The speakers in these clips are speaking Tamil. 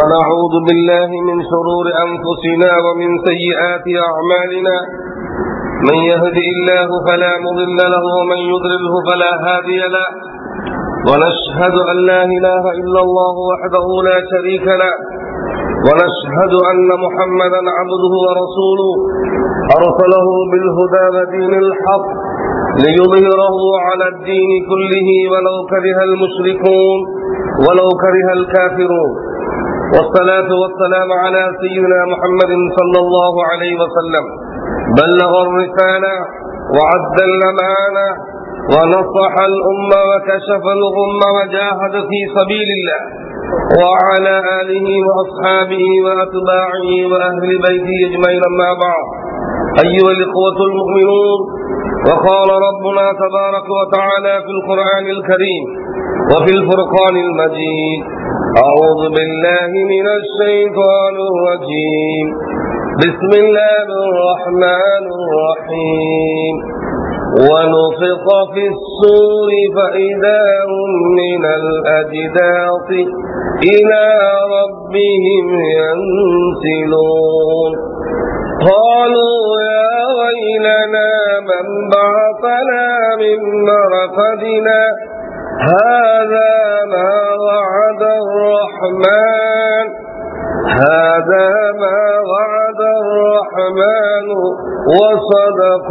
ونعوذ بالله من شرور أنفسنا ومن سيئات أعمالنا من يهدي الله فلا مضل له ومن يضلله فلا هادي له ونشهد أن لا إله إلا الله وحده لا شريك له ونشهد أن محمدا عبده ورسوله أرسله بالهدى ودين الحق ليظهره على الدين كله ولو كره المشركون ولو كره الكافرون والصلاة والسلام على سيدنا محمد صلى الله عليه وسلم بلغ الرسالة وعد الأمانة ونصح الأمة وكشف الغمة وجاهد في سبيل الله وعلى آله وأصحابه وأتباعه وأهل بيته أجمعين أما بعد أيها الإخوة المؤمنون وقال ربنا تبارك وتعالى في القرآن الكريم وفي الفرقان المجيد أعوذ بالله من الشيطان الرجيم بسم الله الرحمن الرحيم ونفق في السور فإذا هم من الأجداث إلى ربهم ينسلون قالوا يا ويلنا من بعثنا من مرقدنا هذا ما وعد الرحمن هذا ما وعد الرحمن وصدق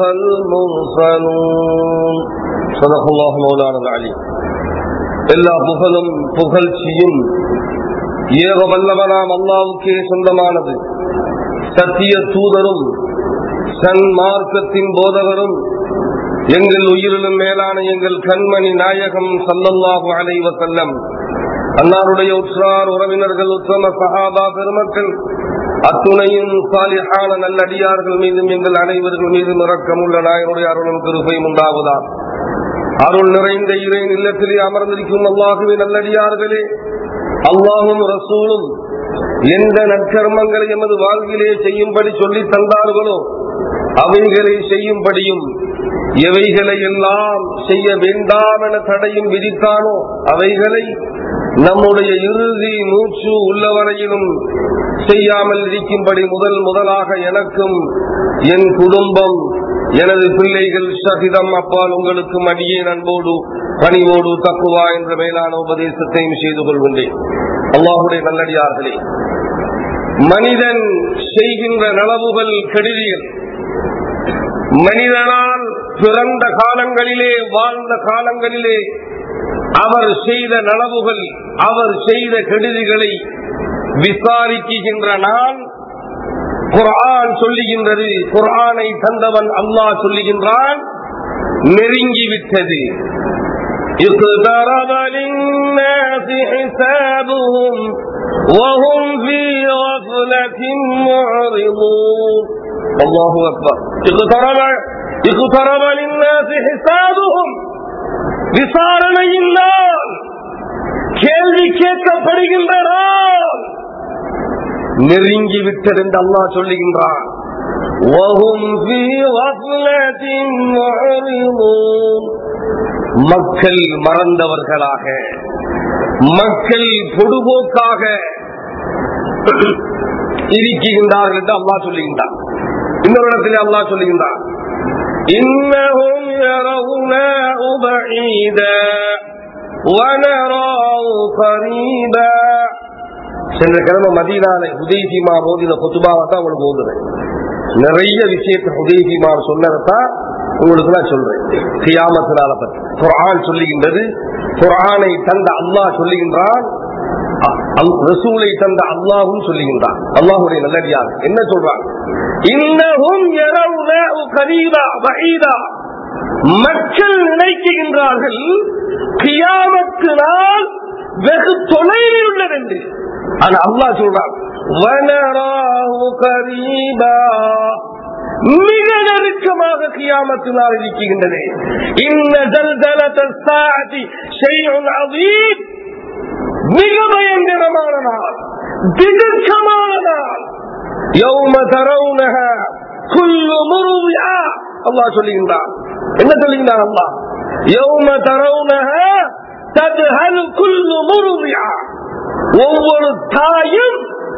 المرسلون صدق الله مولانا العليم எல்லா புகழும் புகழ்ச்சியும் ஏக வல்லவனாம் அல்லாவுக்கே சொந்தமானது சத்திய தூதரும் சன்மார்க்கத்தின் போதகரும் எங்கள் உயிரிலும் மேலான எங்கள் கண்மணி நாயகம் சல்லல்லாஹு அலைவ செல்லம் அன்னாருடைய உற்றார் உறவினர்கள் உத்தம சஹாபா பெருமக்கள் அத்துணையும் சாலிஹான நல்லடியார்கள் மீதும் எங்கள் அனைவர்கள் மீதும் இறக்கமுள்ள நாயனுடைய அருளும் கிருபையும் உண்டாவதா அருள் நிறைந்த இறை இல்லத்திலே அமர்ந்திருக்கும் அல்லாஹுவின் நல்லடியார்களே அல்லாஹும் ரசூலும் எந்த நற்கர்மங்களை எமது வாழ்விலே செய்யும்படி சொல்லி தந்தார்களோ அவைகளை செய்யும்படியும் எவைகளை எல்லாம் செய்ய வேண்டாம் என தடையும் விதித்தானோ அவைகளை நம்முடைய இறுதி மூச்சு உள்ளவரையிலும் செய்யாமல் இருக்கும்படி முதல் முதலாக எனக்கும் என் குடும்பம் எனது பிள்ளைகள் சகிதம் அப்பால் உங்களுக்கும் அடியே நண்போடு பணிவோடு தக்குவா என்ற மேலான உபதேசத்தையும் செய்து கொள்கின்றேன் அல்லாஹுடைய நல்லடியார்களே மனிதன் செய்கின்ற நலவுகள் கெடுதிகள் மனிதனால் பிறந்த காலங்களிலே வாழ்ந்த காலங்களிலே அவர் செய்த நலவுகள் அவர் செய்த கெடுதிகளை விசாரிக்கின்ற நான் குரான் சொல்லுகின்றது குரானை தந்தவன் அல்லாஹ் சொல்லுகின்றான் நெருங்கிவிட்டது اقترب للناس حسابهم وهم في غفلة معرضون الله أكبر اقترب اقترب للناس حسابهم விசாரணையின் நாள் கேள்வி கேட்கப்படுகின்ற நாள் நெருங்கி விட்டது என்று அல்லாஹ் சொல்லுகின்றான் மக்கள் மறந்தவர்களாக மக்கள் பொடுபோக்காக இருக்கின்றார்கள் என்று அல்லாஹ் சொல்லுகின்றான் இன்னொரு இடத்திலே அல்லாஹ் சொல்லுகின்றான் إنهم يرونه بعيدا ونراه قريبا சென்ற கிழமை மதியனால உதயசிமா போதின கொத்துபாவை தான் உங்களுக்கு ஓதுறேன் நிறைய விஷயத்தை உதயசிமா சொன்னதான் உங்களுக்கு நான் சொல்றேன் கியாமத்தினால பத்தி குரான் சொல்லுகின்றது குரானை தந்த அல்லாஹ் சொல்லுகின்றான் ரசூலை தந்த அல்லாஹும் சொல்லுகின்றான் அல்லாஹுடைய நல்லடியார் என்ன சொல்றான் இன்னமும் மக்கள் நினைக்கின்றார்கள் கியாமத்து நாள் வெகு தொலைவில் உள்ளது என்று ஆனா அல்லாஹ் சொல்றான் மிக நெருக்கமாக கியாமத்து நாள் இருக்கின்றது மிக பயங்கரமான நாள் திடுக்கமான நாள் யௌம தரவுனக குல்லு முருவியா அல்லாஹ் சொல்லுகின்றான் என்ன சொல்லுகின்றான் அல்லாஹ் யௌம தரவுனக ததுஹல் குல்லு முருவியா ஒவ்வொரு தாயும்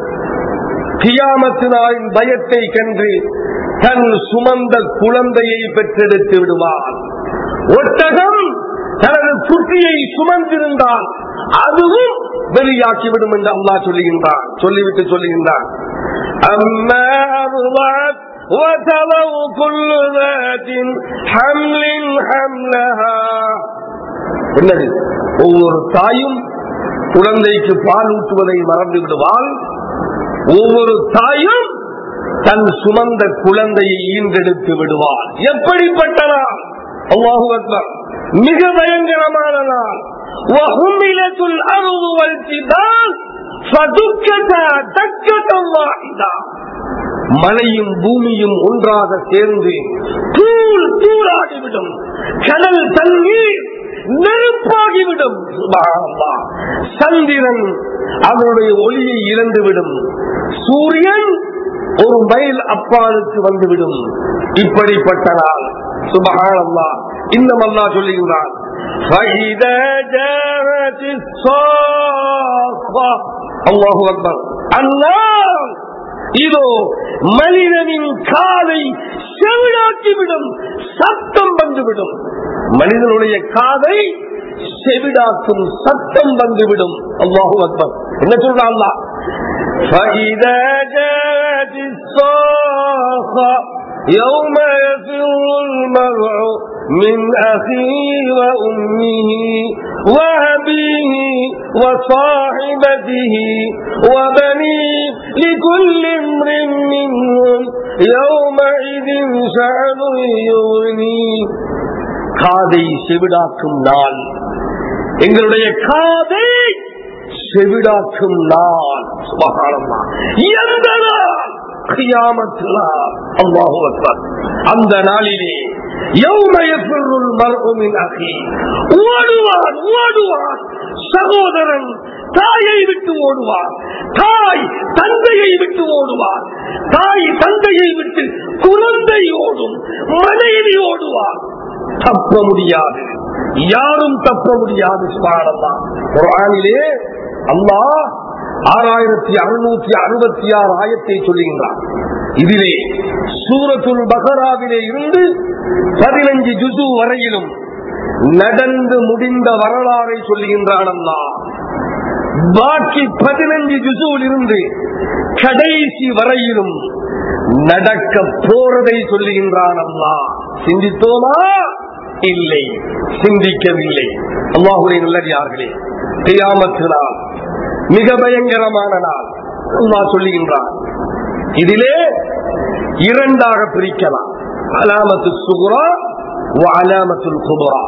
கியாமத்து நாளின் பயத்தை கண்டு தன் சுமந்த குழந்தையை பெற்றெடுத்து விடுவார் ஒட்டகம் தனது குட்டியை சுமந்திருந்தால் அதுவும் வெளியாக்கிவிடும் என்று அல்லாஹ் சொல்லுகின்றான் சொல்லிவிட்டு சொல்லுகின்றான் அம்மா أرضعت وتضع كل ذات حمل حملها என்னது ஒவ்வொரு தாயும் குழந்தைக்கு பால் ஊட்டுவதை மறந்து விடுவாள் ஒவ்வொரு தாயும் தன் சுமந்த குழந்தையை ஈன்றெடுத்து விடுவாள் எப்படிப்பட்ட நாள் அல்லாஹு அக்பர் மிக பயங்கரமான நாள் وحملت الأرض والجبال فدكتا دكة واحدة மலையும் பூமியும் ஒன்றாக சேர்ந்து தூள் தூளாகிவிடும் கடல் தண்ணீர் நெருப்பாகிவிடும் சுப்ஹானல்லாஹ். சந்திரன் அதனுடைய ஒளியை இழந்துவிடும் சூரியன் ஒரு மைல் அப்பாலுக்கு வந்துவிடும் இப்படிப்பட்ட நாள் சுபகானல்லா இன்னும் அல்லா சொல்லுகிறான் فَإِذَا جَاءَتِ الصَّاخَّةُ அல்லாஹு அக்பர் அல்லாஹ் இதோ மனிதனின் காதை செவிடாக்கிவிடும் சத்தம் வந்துவிடும் மனிதனுடைய காதை செவிடாக்கும் சத்தம் வந்துவிடும் அல்லாஹு அக்பர் என்ன சொல்றான் அல்லாஹ் فإذا جاءت الصاخة يوم يفر المرء من أخيه وأمه وأبيه وصاحبته وبنيه لكل امرئ منهم يومئذ شأن يغنيه காதை செவிடாக்கும் நாள் எங்களுடைய காதை செவிடாக்கும் நாள் சுபகானம்மா எந்த நாள் கியாமத்து நாள் அல்லாஹு அக்பர் அந்த நாளிலே யௌமயஃபிருல் மர்உ மின் அஹி ஓடுவான் ஓடுவான் சகோதரன் தாயை விட்டு ஓடுவார் தாய் தந்தையை விட்டு ஓடுவார் தாய் தந்தையை விட்டு குழந்தை ஓடும் மனைவி ஓடுவார் தப்ப முடியாது யாரும் தப்ப முடியாது சுபானல்லா குரானிலே அல்லாஹ் ஆறாயிரத்தி அறுநூத்தி அறுபத்தி ஆறு ஆயத்தை சொல்லுகின்றார் இதிலே சூரத்துல் பகராவிலே இருந்து பதினஞ்சு ஜுசு வரையிலும் நடந்து முடிந்த வரலாறை சொல்லுகின்றான் அல்லாஹ் பாக்கி பதினஞ்சு ஜுசுவில் இருந்து கடைசி வரையிலும் நடக்க போறதை சொல்லுகின்றான் அல்லாஹ் சிந்தித்தோமா இல்லை சிந்திக்கவில்லை அல்லாஹுடைய நல்லடியார்களே கியாமத்து நாள் மிக பயங்கரமான நாள் அல்லாஹ் சொல்லுகின்றான் இதிலே இரண்டாக பிரிக்கலாம் அலாமத்து சுகுரா அலாமத்துல் குபுரா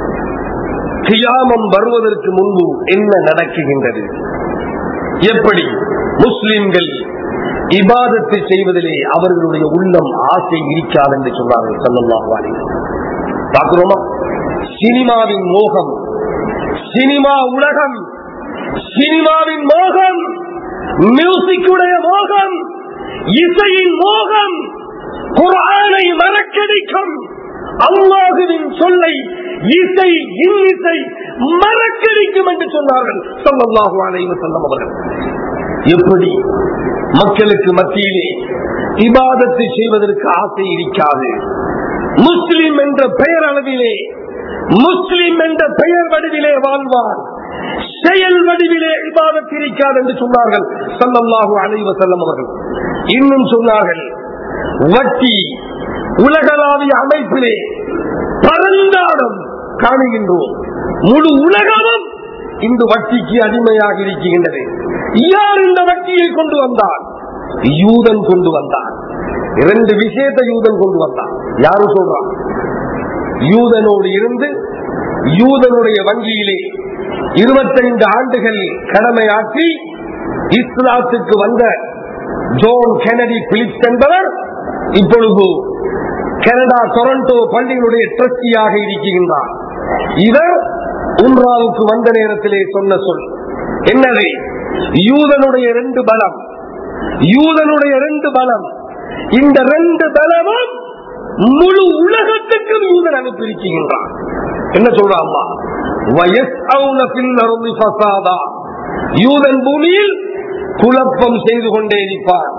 கியாமம் வருவதற்கு முன்பு என்ன நடக்குகின்றது எப்படி முஸ்லிம்கள் இபாதத்தை செய்வதிலே அவர்களுடைய உள்ளம் ஆசை இருக்காது என்று சொன்னார்கள் சல்லல்லாஹு பார்க்கிறோமா சினிமாவின் மோகம் சினிமா உலகம் சினிமாவின் மோகம் மியூசிக்குடைய மோகம் இசையின் மோகம் குரானை மறக்கடிக்கும் அல்லாஹுவின் சொல்லை இசை இன்னிசை மறக்கடிக்கும் என்று சொன்னார்கள் சல்லல்லாஹு அலைஹி வஸல்லம் அவர்கள் எப்படி மக்களுக்கு மத்தியிலே இபாதத்தை செய்வதற்கு ஆசை இருக்காது முஸ்லிம் என்ற பெயர் அளவிலே முஸ்லிம் என்ற பெயர் வடிவிலே வாழ்வார் செயல் வடிவிலே இபாதத் இருக்காது என்று சொன்னார்கள் சல்லல்லாஹு அலைஹி வஸல்லம் அவர்கள் இன்னும் சொன்னார்கள் வட்டி உலகளாவிய அமைப்பிலே பரந்தாடம் காணுகின்றோம் முழு உலகமும் இந்த வட்டிக்கு அடிமையாக இருக்கின்றது யார் இந்த வட்டியை கொண்டு வந்தார் யூதன் கொண்டு வந்தார் இரண்டு விஷயத்தை யூதன் கொண்டு வந்தான் யாரு சொல்றான் யூதனோடு இருந்து யூதனுடைய வங்கியிலே இருபத்தைந்து ஆண்டுகள் கடமையாற்றி இஸ்லாத்துக்கு வந்த ஜோன் கெனடி பிலிப்ஸ் என்பவர் இப்பொழுது கனடா டொரண்டோ பள்ளிகளுடைய ட்ரஸ்டியாக இருக்கின்றார் இவர் உம்ராவுக்கு வந்த நேரத்திலே சொன்ன சொல் என்னது யூதனுடைய ரெண்டு பலம் யூதனுடைய ரெண்டு பலம் இந்த ரெண்டு பலமும் முழு உலகத்துக்கும் யூதன் அனுப்பியிருக்கின்றான் என்ன சொல்றான் வயஸ் யூதன் பூமியில் குழப்பம் செய்து கொண்டே இருப்பான்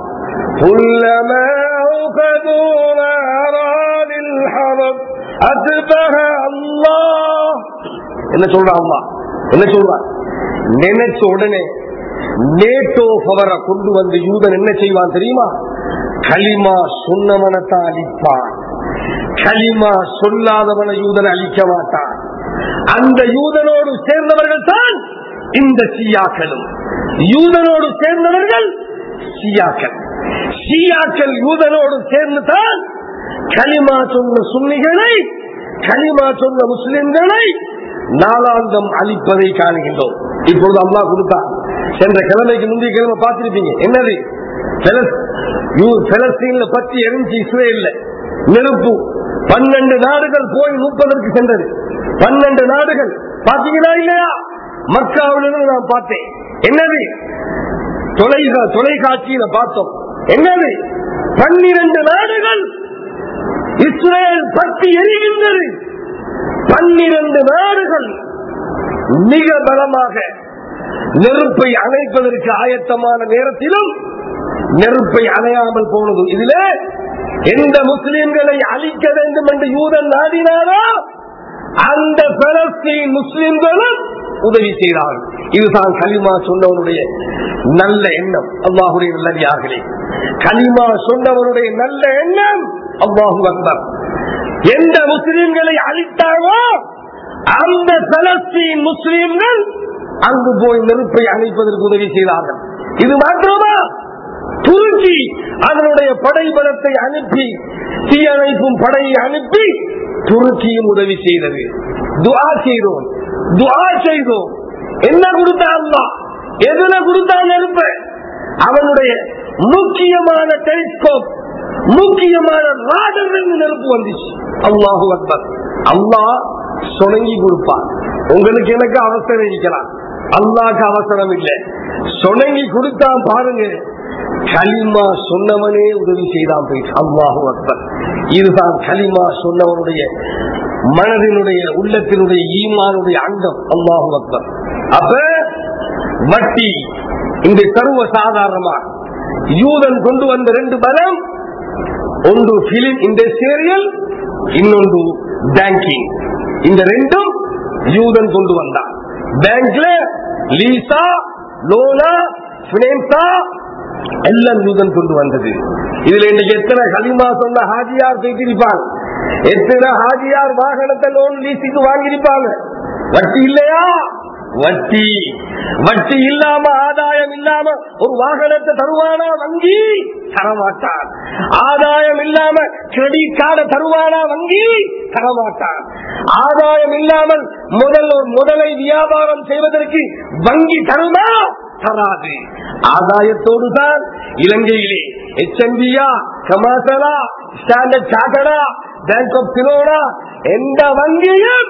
كلما أوقدوا نارا للحرب أتبها الله என்ன சொல்றான் அம்மா என்ன சொல்றான் நினைச்ச உடனே நேட்டோ பவரை கொண்டு வந்து யூதன் என்ன செய்வான் தெரியுமா களிமா சொன்னவனத்தான் அழிப்பான் களிமா சொல்லாதவனை யூதன் அழிக்க மாட்டான் அந்த யூதனோடு சேர்ந்தவர்கள் தான் இந்த சியாக்களும் யூதனோடு சேர்ந்தவர்கள் சியாக்கள் சியாக்கள் யூதனோடு சேர்ந்து தான் களிமா சொன்ன சுன்னிகளை களிமா சொன்ன முஸ்லிம்களை நாளாந்தம் அழிப்பதை காணுகின்றோம் இப்பொழுது அல்லாஹ் கொடுத்தார் சென்ற கிழமைக்கு முந்தைய கிழமை பார்த்திருப்பீங்க என்னது பெலஸ்- யூ- பெலஸ்தீன்ல பத்தி எரிஞ்சு இஸ்ரேல்ல நெருப்பு பன்னெண்டு நாடுகள் போய் நூப்பதற்கு சென்றது பன்னெண்டு நாடுகள் பாத்தீங்களா இல்லையா மக்காவிலிருந்து நான் பார்த்தேன் என்னது தொலைகா தொலைக்காட்சியில பார்த்தோம் என்னது பன்னிரண்டு நாடுகள் இஸ்ரேல் பற்றி எரிகின்றது பன்னிரண்டு நாடுகள் மிக பலமாக நெருப்பை அணைப்பதற்கு ஆயத்தமான நேரத்திலும் நெருப்பை அணையாமல் போனது இதிலே எந்த முஸ்லிம்களை அழிக்க வேண்டும் என்று யூதன் நாடினாரோ அந்த பலஸ்தீன் முஸ்லிம்களும் உதவி செய்தார்கள் இதுதான் கலிமா சொன்னவனுடைய நல்ல எண்ணம் அல்லாஹுடைய நல்லடியார்களே கலிமா சொன்னவனுடைய நல்ல எண்ணம் அல்லாஹு அக்பர் எந்த முஸ்லிம்களை அழித்தாரோ அந்த பலஸ்தீன் முஸ்லிம்கள் அங்கு போய் நெருப்பை அணைப்பதற்கு உதவி செய்தார்கள் இது மாத்திரமா துருக்கி அதனுடைய படை பலத்தை அனுப்பி தீயணைப்பும் படையை அனுப்பி துருக்கியும் உதவி செய்தது துஆ செய்தோம் துஆ செய்தோம் என்ன கொடுத்தா அல்லா எதுல கொடுத்தா நெருப்ப அவனுடைய முக்கியமான டெலிஸ்கோப் முக்கியமான ராடர் நெருப்பு வந்துச்சு அல்லாஹு அக்பர் அல்லாஹ் சொணங்கி கொடுப்பான் உங்களுக்கு எனக்கு அவசரம் இருக்கலாம் அல்லாஹ்க்கு அவசரம் இல்லை சொணங்கி கொடுத்தான் பாருங்க கலிமா சொன்னவனே உதவி செய்தான் போயிட்டு அல்லாஹு அக்பர் இதுதான் கலிமா சொன்னவனுடைய மனதினுடைய உள்ளத்தினுடைய ஈமானுடைய அங்கம் அல்லாஹு அக்பர் அப்ப வட்டி இந்த சர்வ சாதாரணமா யூதன் கொண்டு வந்த ரெண்டு பலம் ஒன்று பிலிம் இண்டஸ்ட்ரியல் இன்னொன்று பேங்கிங் இந்த ரெண்டும் யூதன் கொண்டு வந்தான் பேங்க்ல லீசா லோனா பினான்சா எல்லாம் யூதன் கொண்டு வந்தது இதுல இன்னைக்கு எத்தனை களிமா சொன்ன ஹாஜியார் செய்திருப்பாங்க எத்தனை ஹாஜியார் வாகனத்தை லோன் லீஸுக்கு வாங்கியிருப்பாங்க வட்டி இல்லையா வட்டி வட்டி இல்லாம ஆதாயம் இல்லாம ஒரு வாகனத்தை தருவானா வங்கி தரமாட்டான் ஆதாயம் இல்லாம கிரெடிட் கார்டை தருவானா வங்கி தரமாட்டான் ஆதாயம் இல்லாமல் முதல் முதலை வியாபாரம் செய்வதற்கு வங்கி தருமா தராது ஆதாயத்தோடு தான் இலங்கையிலே எச்என்பியா கமாசலா ஸ்டாண்டர்ட் சார்டரா பேங்க் ஆஃப் சிலோனா எந்த வங்கியும்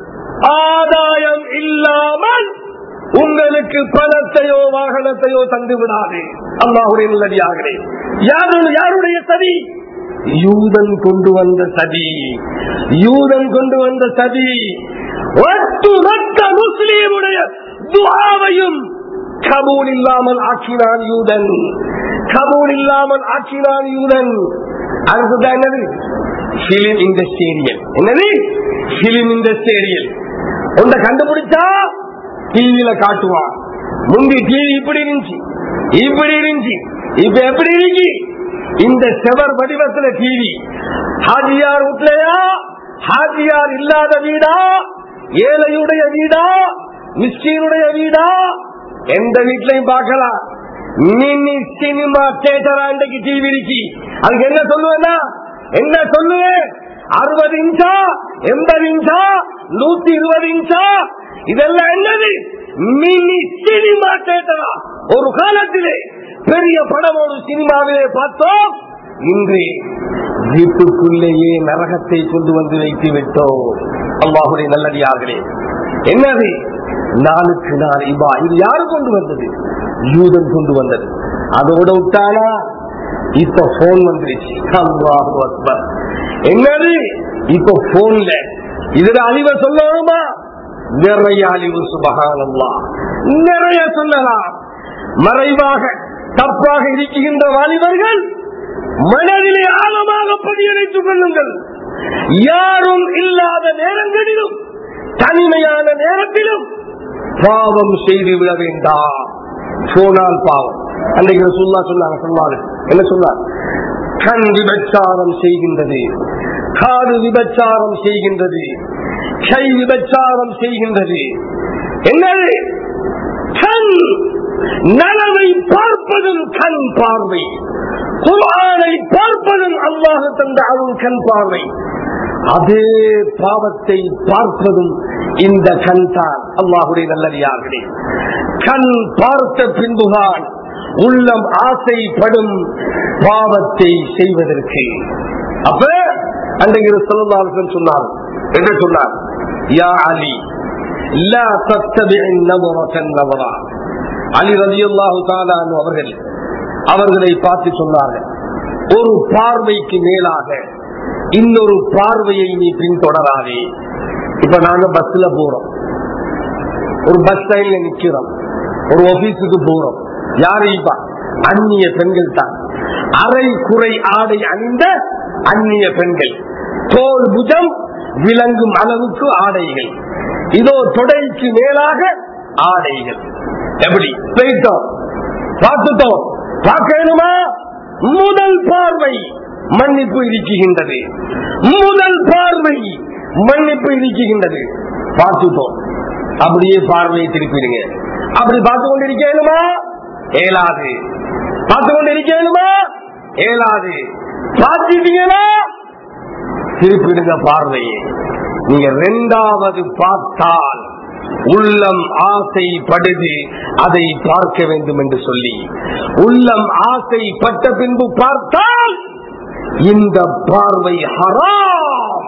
ஆதாயம் இல்லாமல் உங்களுக்கு பணத்தையோ வாகனத்தையோ தந்து விடாது அல்லாஹுடைய நல்லடியாகிறே யாரு யாருடைய சதி யூதன் கொண்டு வந்த சதி யூதன் கொண்டு வந்த சதி ஒட்டுமொத்த முஸ்லீமுடைய துவாவையும் கபூல் இல்லாமல் ஆக்கினான் யூதன் கபூல் இல்லாமல் ஆக்கினான் யூதன் அடுத்ததான் என்னது பிலிம் இண்டஸ்ட்ரியல் என்னது பிலிம் இண்டஸ்ட்ரியல் உன்னை கண்டுபிடிச்சா டிவியில காட்டுவான் முந்தி டிவி இப்படி இருந்துச்சு இப்படி இருந்துச்சு இப்ப எப்படி இருக்கு இந்த செவர் வடிவத்துல டிவி ஹாஜியார் வீட்லயா ஹாஜியார் இல்லாத வீடா ஏழையுடைய வீடா மிஸ்கீனுடைய வீடா எந்த வீட்லயும் பார்க்கலாம் மினி சினிமா தியேட்டரா இன்றைக்கு டிவி இருக்கு அதுக்கு என்ன சொல்லுவேன்னா என்ன சொல்லுவேன் அறுபது இன்ச்சா எண்பது இன்ச்சா நூத்தி இருபது இன்ச்சா இதெல்லாம் என்னது மினி சினிமா தியேட்டரா ஒரு காலத்திலே பெரிய படம் ஒரு சினிமாவிலே பார்த்தோம் இன்று வீட்டுக்குள்ளேயே நரகத்தை கொண்டு வந்து வைத்து விட்டோம் அல்லாஹுடைய நல்லடியார்களே என்னது நாளுக்கு நாள் இபா இது யாரு கொண்டு வந்தது யூதன் கொண்டு வந்தது அதோட விட்டானா இப்ப போன் வந்துருச்சு அல்லாஹு அக்பர் என்னது இப்ப போன்ல இதுல அழிவை சொல்லணுமா நிறைய அழிவு சுபகானல்லா நிறைய சொல்லலாம் மறைவாக தப்பாக இருக்கின்ற வாலிபர்கள் மனதிலே ஆழமாக பதியடைத்துக் கொள்ளுங்கள் யாரும் இல்லாத நேரங்களிலும் தனிமையான நேரத்திலும் பாவம் செய்து விட வேண்டாம் போனால் பாவம் அன்றைக்கு சொல்லா சொன்னாங்க சொன்னாரு என்ன சொன்னார் கண் விபச்சாரம் செய்கின்றது காது விபச்சாரம் செய்கின்றது கை விபச்சாரம் செய்கின்றது என்னது கண் நலவை பார்ப்பதும் கண் பார்வை குரானை பார்ப்பதும் அல்லாஹ் தந்த அருள் கண் பார்வை அதே பாவத்தை பார்ப்பதும் இந்த கண் தான் அல்லாஹுடைய நல்லடியார்களே கண் பார்த்த பின்புதான் உள்ளம் ஆசைப்படும் பாவத்தை செய்வதற்கு அப்ப அன்றைக்கு சொல்லலாம் சொன்னார் என்ன சொன்னார் யா அலி லா தத்தபிஇன் நபரத்தன் நபரா அலி ரலியல்லாஹு தஆலா அன்ஹு அவர்கள் அவர்களை பார்த்து சொன்னார்கள் ஒரு பார்வைக்கு மேலாக இன்னொரு பார்வையை நீ பின்தொடராதே இப்ப நாங்க பஸ்ல போறோம் ஒரு பஸ் ஸ்டைல்ல நிக்கிறோம் ஒரு ஆபீஸுக்கு போறோம் யாரு இப்ப அந்நிய பெண்கள் தான் அரை குறை ஆடை அணிந்த அந்நிய பெண்கள் தோல் புஜம் விளங்கும் அளவுக்கு ஆடைகள் இதோ தொடைக்கு மேலாக ஆடைகள் எப்படி போயிட்டோம் பார்த்துட்டோம் பார்க்கணுமா முதல் பார்வை மன்னிப்பு இருக்குகின்றது முதல் பார்வை மன்னிப்பு இருக்குகின்றது பார்த்துட்டோம் அப்படியே பார்வையை திருப்பிடுங்க அப்படி பார்த்து கொண்டிருக்கணுமா ஏலாது பார்த்து கொண்டிருக்கணுமா ஏலாது பார்த்துட்டீங்களா திருப்பிடுங்க பார்வையை நீங்க ரெண்டாவது பார்த்தால் உள்ளம் ஆசைப்படுது அதை பார்க்க வேண்டும் என்று சொல்லி உள்ளம் ஆசைப்பட்ட பின்பு பார்த்தால் இந்த பார்வை ஹராம்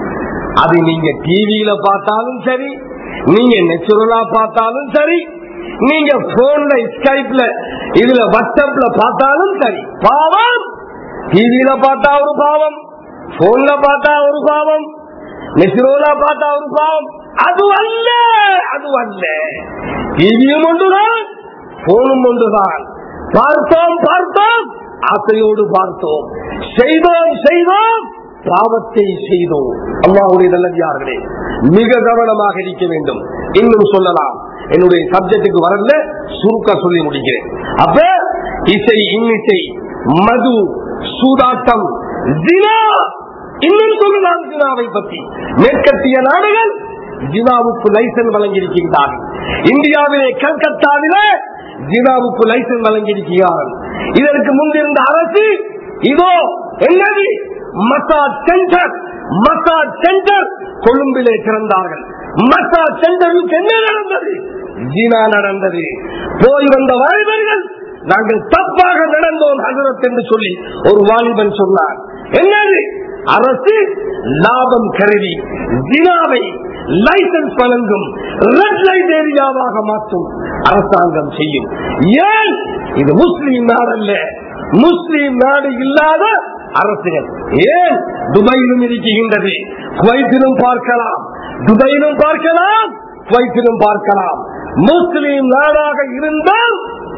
அது நீங்க டிவியில பார்த்தாலும் சரி நீங்க நெச்சுரலா பார்த்தாலும் சரி நீங்க போன்ல ஸ்கைப்ல இதுல வாட்ஸ்அப்ல பார்த்தாலும் சரி பாவம் டிவியில பார்த்தா ஒரு பாவம் போன்ல பார்த்தா ஒரு பாவம் நெச்சுரலா பார்த்தா ஒரு பாவம் அது அல்ல அது அல்ல டிவியும் ஒன்றுதான் போனும் ஒன்றுதான் பார்த்தோம் பார்த்தோம் ஆசையோடு பார்த்தோம் செய்தோம் செய்தோம் பாவத்தை செய்தோம் அல்லாவுடைய நல்லதார்களே மிக கவனமாக இருக்க வேண்டும் இன்னும் சொல்லலாம் என்னுடைய சப்ஜெக்டுக்கு வரல சுருக்க சொல்லி முடிக்கிறேன் அப்ப இசை இன்னிசை மது சூதாட்டம் ஜினா இன்னும் சொல்லலாம் ஜினாவை பற்றி மேற்கத்திய நாடுகள் ஜினாவுக்கு லைசன்ஸ் வழங்கியிருக்கின்றார்கள் இந்தியாவிலே கல்கத்தாவிலே ஜினாவுக்கு லைசன்ஸ் வழங்கியிருக்கிறார்கள் இதற்கு முன்பிருந்த அரசு இதோ என்னது மசாஜ் சென்டர் மசாஜ் சென்டர் கொழும்பிலே திறந்தார்கள் மசாஜ் சென்டருக்கு என்ன நடந்தது ஜினா நடந்தது போய் வந்த வாலிபர்கள் நாங்கள் தப்பாக நடந்தோம் ஹசரத் என்று சொல்லி ஒரு வாலிபன் சொன்னார் என்னது அரசு லாபம் கருதி ஜினாவை லைசன்ஸ் வழங்கும் ரெட் லைட் ஏரியாவாக மாற்றும் அரசாங்கம் செய்யும் ஏன் இது முஸ்லீம் நாடல்ல முஸ்லீம் நாடு இல்லாத அரசுகள் ஏன் துபாயிலும் இருக்கின்றது குவைத்திலும் பார்க்கலாம் துபாயிலும் பார்க்கலாம் குவைத்திலும் பார்க்கலாம் முஸ்லீம் நாடாக இருந்தால்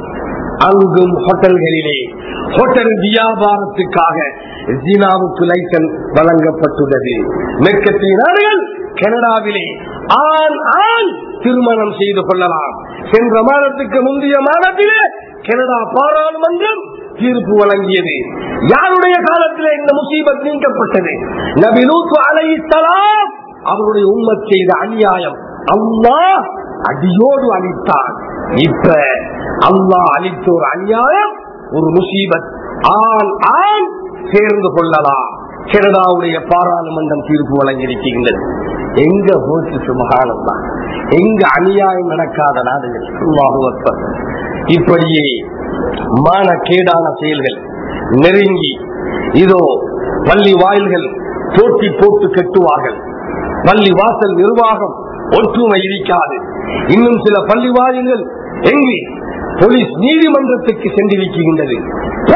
அங்கும் ஹோட்டல்களிலே ஹோட்டல் வியாபாரத்துக்காக ஜீனாவுக்கு லைசன்ஸ் வழங்கப்பட்டுள்ளது மேற்கத்திய நாடுகள் கனடாவிலே ஆண் ஆண் திருமணம் செய்து கொள்ளலாம் சென்ற மாதத்துக்கு முந்தைய மாதத்திலே கனடா பாராளுமன்றம் தீர்ப்பு வழங்கியது யாருடைய காலத்திலே இந்த முசீபத் நீக்கப்பட்டது நபி லூத்து அலைத்தலாம் அவருடைய உம்மத் செய்த அநியாயம் அல்லாஹ் அடியோடு அளித்தான் இப்ப அல்லாஹ் அளித்த ஒரு அநியாயம் ஒரு முசீபத் ஆண் ஆண் சேர்ந்து கொள்ளலாம் கனடாவுடைய பாராளுமன்றம் தீர்ப்பு வழங்கியிருக்கின்றது எங்க போச்சு சுமகாலம் தான் எங்க அநியாயம் நடக்காத நாடுகள் அல்லாஹு அக்பர். இப்படியே மானக்கேடான செயல்கள் நெருங்கி இதோ பள்ளி வாயில்கள் போட்டி போட்டு கட்டுவார்கள் பள்ளி வாசல் நிர்வாகம் ஒற்றுமை இருக்காது இன்னும் சில பள்ளி வாயில்கள் எங்கே போலீஸ் நீதிமன்றத்துக்கு சென்றிருக்கின்றது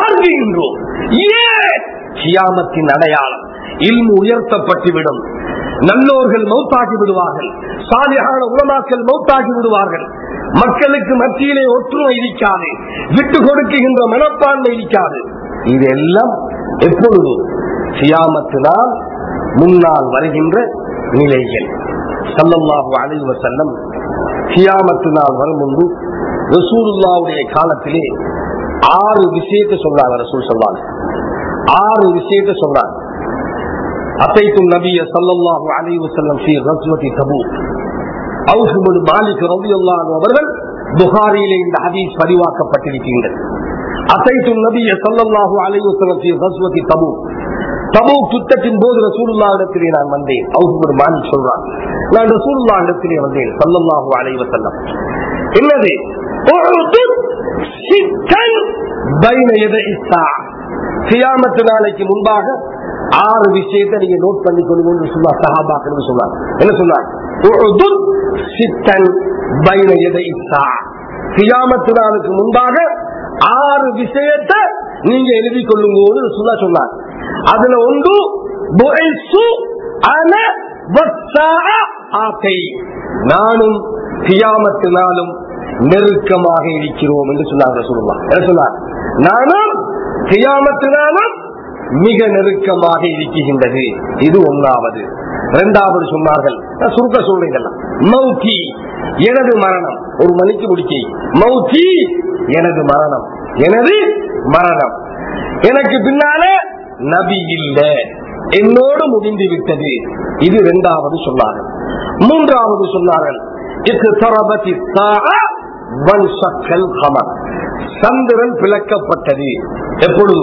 பார்க்கின்றோம் ஏன் கியாமத்தின் அடையாளம் இல்மு உயர்த்தப்பட்டுவிடும் நல்லோர்கள் மௌத்தாகி விடுவார்கள் சாலியான உலமாக்கள் மௌத்தாகி விடுவார்கள் மக்களுக்கு மத்தியிலே ஒற்றுமை இருக்காது விட்டு கொடுக்குகின்ற மனப்பான்மை இருக்காது இதெல்லாம் எப்பொழுது சியாமத்தினால் முன்னால் வருகின்ற நிலைகள் சல்லல்லாஹு அலைஹி வஸல்லம் கியாமத்து நாள் வரும் முன்பு ரசூலுல்லாவுடைய காலத்திலே ஆறு விஷயத்தை சொன்னாங்க ரசூல் சொன்னாங்க ஆறு விஷயத்தை சொன்னாங்க அத்தைத்தும் நபிய சல்லல்லாஹு அலைஹி வஸல்லம் ஃபீ கஸ்வதி தபூக் அவுஃப் இப்னு மாலிக் ரலியல்லாஹு அன்ஹு அவர்கள் புகாரியிலே இந்த ஹதீஸ் பதிவாக்கப்பட்டிருக்கின்றது அத்தைத்தும் நபிய சல்லல்லாஹு அலைஹி வஸல்லம் ஃபீ கஸ்வதி தபூக் தபூக் யுத்தத்தின் போது ரசூலுல்லா இடத்திலே நான் வந்தேன் அவுஃப் இப்னு மாலிக் சொல்றான் நான் ரசூலுல்லா இடத்திலே வந்தேன் சல்லல்லாஹு அலைஹி வஸல்லம் என்னது உஹுது சித்தன் பைன யதை இஸ்ஸாஅ கியாமத்து நாளைக்கு முன்பாக ஆறு விஷயத்தை நீங்க நோட் பண்ணி கொள்ளுங்க சொன்னா சஹாபாக்கள் சொன்னாங்க என்ன சொன்னாங்க உஹுது சித்தன் பைன யதை இஸ்ஸாஅ கியாமத்து நாளுக்கு முன்பாக ஆறு விஷயத்தை நீங்க எழுதி கொள்ளுங்க சொல்ல சொன்னாங்க அதுல ஒன்று புஐசு அன வஸ்ஸாஅ ஆத்தை நானும் கியாமத்தினாலும் நெருக்கமாக இருக்கிறோம் என்று சொன்னார் சொல்லுவாங்க என்ன சொன்னார் நானும் கியாமத்தினாலும் மிக நெருக்கமாக இருக்கின்றது இது ஒன்றாவது இரண்டாவது சொன்னார்கள் நான் சுருக்க சொல்றீங்கள மௌத்தி எனது மரணம் ஒரு மணிக்கு முடிக்க மௌத்தி எனது மரணம் எனது மரணம் எனக்கு பின்னால நபி இல்ல என்னோடு முடிந்து விட்டது இது இரண்டாவது சொன்னார்கள் மூன்றாவது சொன்னார்கள் சந்திரன் பிளக்கப்பட்டது எப்பொழுது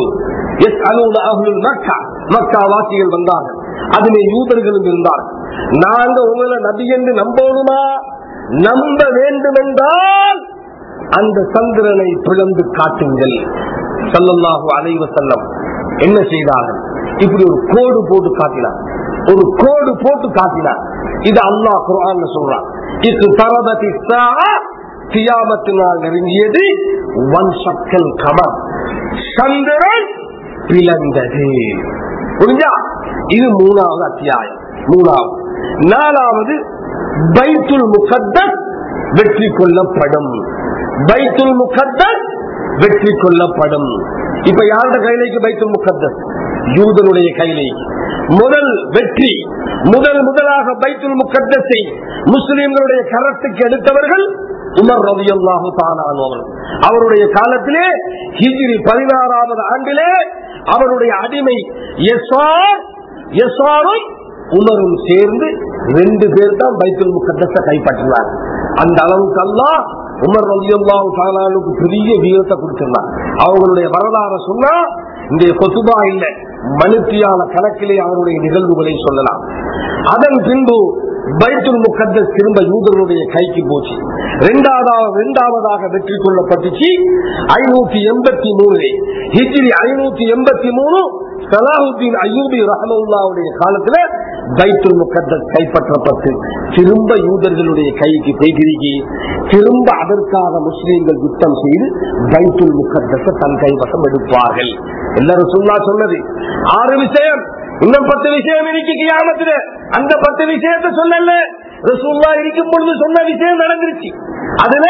மக்கா வாசிகள் வந்தார்கள் அதிலே யூதர்களும் இருந்தார்கள் நாங்க உங்களை நபி என்று நம்பணுமா நம்ப வேண்டும் என்றால் அந்த சந்திரனை பிளந்து காட்டுங்கள் சல்லல்லாஹு அலைவ செல்லம் என்ன செய்தார்கள் இப்படி ஒரு கோடு போட்டு காட்டினார் ஒரு கோடு போட்டு காட்டினார் இது அல்லாஹ் குரான் சொல்றான் இது தரபதி தியாமத்தினால் நெருங்கியது ஒன் சக்கல் கமர் சந்திரன் பிளந்தது புரிஞ்சா இது மூணாவது அத்தியாயம் மூணாவது நாலாவது பைத்துல் முகத்தஸ் வெற்றி கொள்ளப்படும் பைத்துல் முகத்தஸ் வெற்றி கொள்ளப்படும் இப்ப யாரோட கையிலைக்கு பைத்துல் முகத்தஸ் யூதனுடைய கையிலே முதல் வெற்றி முதல் முதலாக பைத்துல் முகத்தஸை முஸ்லிம்களுடைய கரத்துக்கு எடுத்தவர்கள் உமர் ரவி அல்லாஹு தானானவர் அவருடைய காலத்திலே ஹிஜிரி பதினாறாவது ஆண்டிலே அவருடைய அடிமை எஸ்ஆர் எஸ்ஆரும் உமரும் சேர்ந்து ரெண்டு பேர் தான் பைத்துல் முகத்தஸை கைப்பற்றினார் அந்த அளவுக்கு அல்லாஹ் உமர் ரவி அல்லாஹு தானானுக்கு பெரிய வீரத்தை கொடுத்திருந்தார் அவங்களுடைய வரலாறு சொன்னா இந்த கொத்துபா இல்ல மனுத்தியான கணக்கிலே அவருடைய நிகழ்வுகளை சொல்லலாம் அதன் பின்பு பைத்துல் முகத்தஸ் திரும்ப யூதர்களுடைய கைக்கு போச்சு இரண்டாவதாக இரண்டாவதாக வெற்றி கொள்ளப்பட்டுச்சு ஐநூத்தி எண்பத்தி மூணுலே ஹிஜ்ரி ஐநூத்தி எண்பத்தி மூணு சலாஹுத்தீன் அய்யூபி ரஹமுல்லாவுடைய காலத்துல பைத்துல் முகத்தஸ் கைப்பற்றப்பட்டு திரும்ப யூதர்களுடைய கைக்கு கைகிருகி திரும்ப அதற்காக முஸ்லீம்கள் யுத்தம் செய்து பைத்துல் முகத்தஸ தன் கைவசம் எடுப்பார்கள் எல்லாரும் சொல்லா சொன்னது ஆறு விஷயம் இன்னும் பத்து விஷயம் இருக்கு கியாமத்துல அந்த பத்து விஷயத்தை சொல்லல ரசூல்லா இருக்கும் பொழுது சொன்ன விஷயம் நடந்துருச்சு அதுல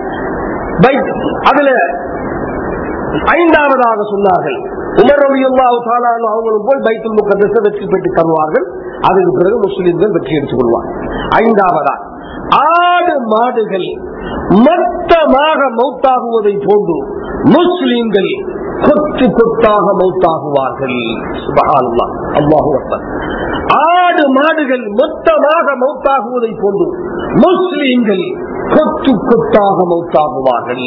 அதுல ஐந்தாவதாக சொன்னார்கள் உமர் ரவியுல்லாஹு தாலானு அவங்களும் போய் பைத்துல் முகத்தஸ வெற்றி பெற்று தருவார்கள் அதுக்கு பிறகு முஸ்லிம்கள் வெற்றி எடுத்துக் கொள்வார்கள் ஐந்தாவதா ஆடு மாடுகள் மொத்தமாக மௌத்தாகுவதை போன்று முஸ்லிம்கள் கொத்து கொத்தாக மௌத்தாகுவார்கள் அல்லாஹு ஆடு மாடுகள் மொத்தமாக மௌத்தாகுவதை போன்று முஸ்லிம்கள் கொத்து கொத்தாக மௌத்தாகுவார்கள்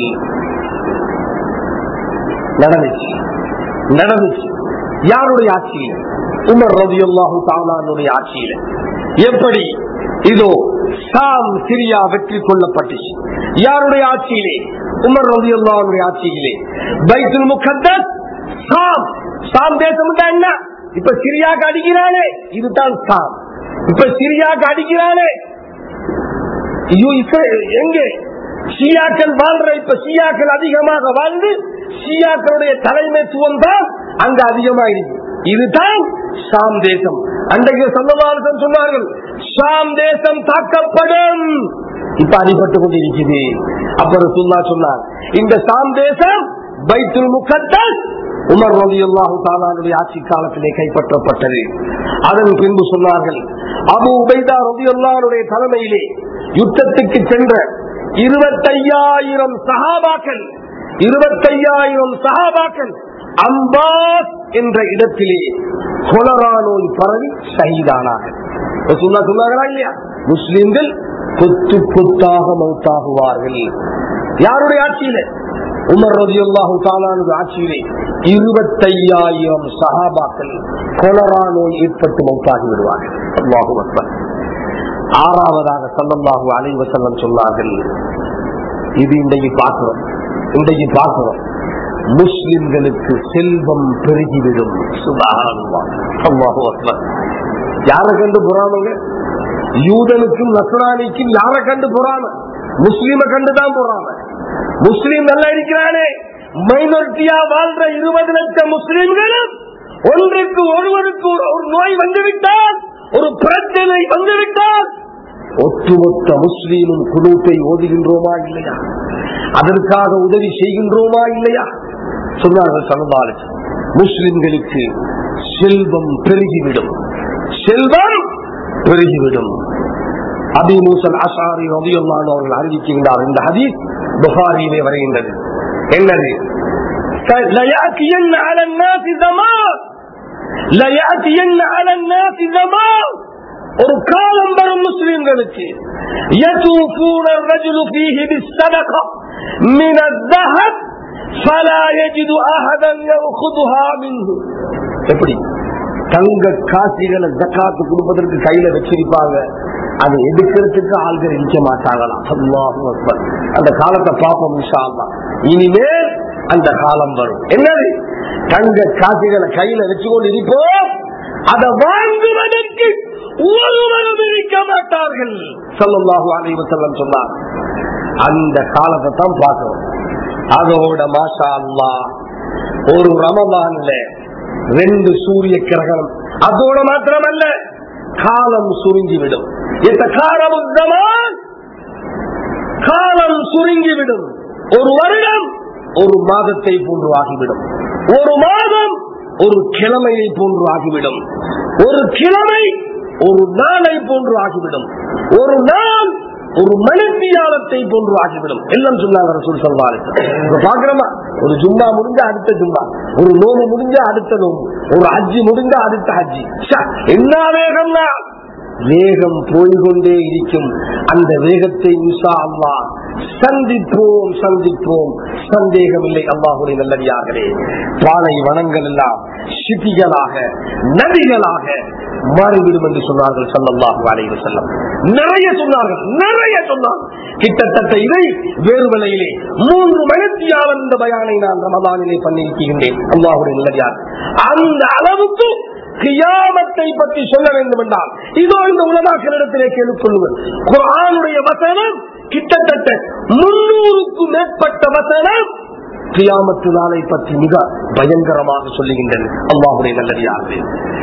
நடந்துச்சு நடந்துச்சு யாருடைய ஆட்சியில் உமர் ரவி அல்லாஹு தாலானுடைய ஆட்சியில எப்படி இதோ சாம் சிரியா வெற்றி கொள்ளப்பட்டுச்சு யாருடைய ஆட்சியிலே உமர் ரவி அல்லாவுடைய ஆட்சியிலே பைத்துல் முகத்தஸ் சாம் சாம் தேசம் என்ன இப்ப சிரியாக்கு அடிக்கிறானே இதுதான் சாம் இப்ப சிரியாக்கு அடிக்கிறானே எங்கே ஷியாக்கள் வாழ்ற இப்ப ஷியாக்கள் அதிகமாக வாழ்ந்து ஷியாக்களுடைய தலைமைத்துவம் தான் அங்க அதிகமாயிருக்கு இதுதான் ஷாம் தேசம் அன்றைக்கு சந்தமானசன் சொன்னார்கள் ஷாம் தேசம் தாக்கப்படும் இப்ப அடிபட்டு கொண்டிருக்குது அப்புறம் சுல்லா சொன்னார் இந்த ஷாம் தேசம் பைத்துல் முகத்தஸ் உமர் ரவி அல்லாஹு தாலானுடைய ஆட்சி காலத்திலே கைப்பற்றப்பட்டது அதன் பின்பு சொன்னார்கள் அபு உபைதா ரவி அல்லாருடைய தலைமையிலே யுத்தத்துக்கு சென்ற இருபத்தையாயிரம் சகாபாக்கள் இருபத்தையாயிரம் சகாபாக்கள் அம்பாஸ் என்ற இடத்திலே கொலரா நோய் பரவி ஷஹீதானார்கள் சொன்னா சொன்னாங்களா இல்லையா முஸ்லிம்கள் கொத்து கொத்தாக மௌத்தாகுவார்கள் யாருடைய ஆட்சியில உமர் ரதி அல்லாஹு தாலானது ஆட்சியிலே இருபத்தையாயிரம் சகாபாக்கள் கொலரா நோய் ஏற்பட்டு மௌத்தாகி விடுவார்கள் அல்லாஹு அக்பர் ஆறாவதாக சல்லல்லாஹு அலைஹி வஸல்லம் சொன்னார்கள் இது இன்றைக்கு பார்க்கிறோம் இன்றைக்கு பார்க்கிறோம் முஸ்லிம்களுக்கு செல்வம் பெருகிவிடும் சுபஹானல்லாஹ் அல்லாஹு அக்பர் யாரை கண்டு பொறாமங்க யூதனுக்கும் நசரானிக்கும் யாரை கண்டு பொறாம முஸ்லீம கண்டுதான் பொறாம முஸ்லீம் நல்லா இருக்கிறானே மைனாரிட்டியா வாழ்ற இருபது லட்சம் முஸ்லீம்களும் ஒன்றுக்கு ஒருவருக்கு ஒரு- ஒரு நோய் வந்துவிட்டால் ஒரு பிரச்சனை வந்துவிட்டால் ஒட்டுமொத்த முஸ்லீமும் குழுத்தை ஓதுகின்றோமா இல்லையா அதற்காக உதவி செய்கின்றோமா இல்லையா சொன்னார்கள் சமபாலு முஸ்லிம்களுக்கு செல்வம் பெருகிவிடும் செல்வம் பெருகிவிடும் அபி மூசல் அசாரி ரபியுல்லான் அவர்கள் அறிவிக்கின்றார் இந்த ஹதீஸ் புகாரியிலே வருகின்றது என்னது ليأتين على الناس زمان ليأتين على الناس زمان ஒரு காலம் வரும் முஸ்லிம்களுக்கு يطوفون الرجل فيه بالصدقة من الذهب فلا يجد أحدا يأخذها منه எப்படி தங்க காசிகளை ஜக்காத்து கொடுப்பதற்கு கையில வச்சிருப்பாங்க அதை எடுக்கிறதுக்கு ஆள்கள் இருக்க மாட்டாங்களாம் அல்லாஹு அக்பர். அந்த காலத்தை பார்ப்போம் இன்ஷா அல்லாஹ். இனிமேல் அந்த காலம் வரும் என்னது தங்க காசிகளை கையில வச்சுக்கொண்டு இருப்போம் அதை வாங்குவதற்கு ஒருவரும் இருக்க மாட்டார்கள் சல்லல்லாஹு அலைஹி வஸல்லம் சொன்னார் அந்த காலத்தை தான் பார்க்கிறோம் அதோட மாஷா அல்லாஹ் ஒரு ரமலான்ல ரெண்டு சூரிய கிரகணம் அதோட மாத்திரமல்ல காலம் சுருங்கிவிடும் இந்த காலம் காலம் சுருங்கிவிடும் ஒரு வருடம் ஒரு மாதத்தை போன்று ஆகிவிடும் ஒரு மாதம் ஒரு கிழமையை போன்று ஆகிவிடும் ஒரு கிழமை ஒரு நாளை போன்று ஆகிவிடும் ஒரு நாள் ஒரு மணித்தியாலத்தை போன்று ஆகிவிடும் எல்லாம் சொன்னாங்க ரசூல் சொல்வாரு இப்ப பாக்குறோமா ஒரு ஜும்மா முடிஞ்ச அடுத்த ஜும்மா ஒரு நோம்பு முடிஞ்ச அடுத்த நோம்பு ஒரு ஹஜ்ஜி முடிஞ்ச அடுத்த ஹஜ்ஜி ச்ச, என்ன வேகம்னா வேகம் போய்கொண்டே இருக்கும் அந்த வேகத்தை இன்ஷா அல்லாஹ் சந்திப்போம் சந்திப்போம் சந்தேகம் இல்லை அல்லாஹுடைய நல்லடியார்களே பாலை வனங்கள் எல்லாம் சிட்டிகளாக நதிகளாக மாறிவிடும் என்று சொன்னார்கள் சல்லல்லாஹு அலைஹி வஸல்லம் நிறைய சொன்னார்கள் நிறைய சொன்னார்கள் கிட்டத்தட்ட இதை வேறு வேளையிலே மூன்று மணித்தியாளர் இந்த பயானை நான் ரமதானிலே பண்ணியிருக்கின்றேன் அல்லாஹுடைய நல்லடியார் அந்த அளவுக்கு கியாமத்தை பற்றி சொல்ல வேண்டும் என்றால் இதோ இந்த உலகாக்களிடத்திலே கேள்விக்கொள்ளுங்கள் குரானுடைய வசனம் கிட்டத்தட்ட முன்னூறுக்கும் மேற்பட்ட வசனம் கியாமத்து நாளை பற்றி மிக பயங்கரமாக சொல்லுகின்றன அல்லாஹுடைய நல்லடியார்களே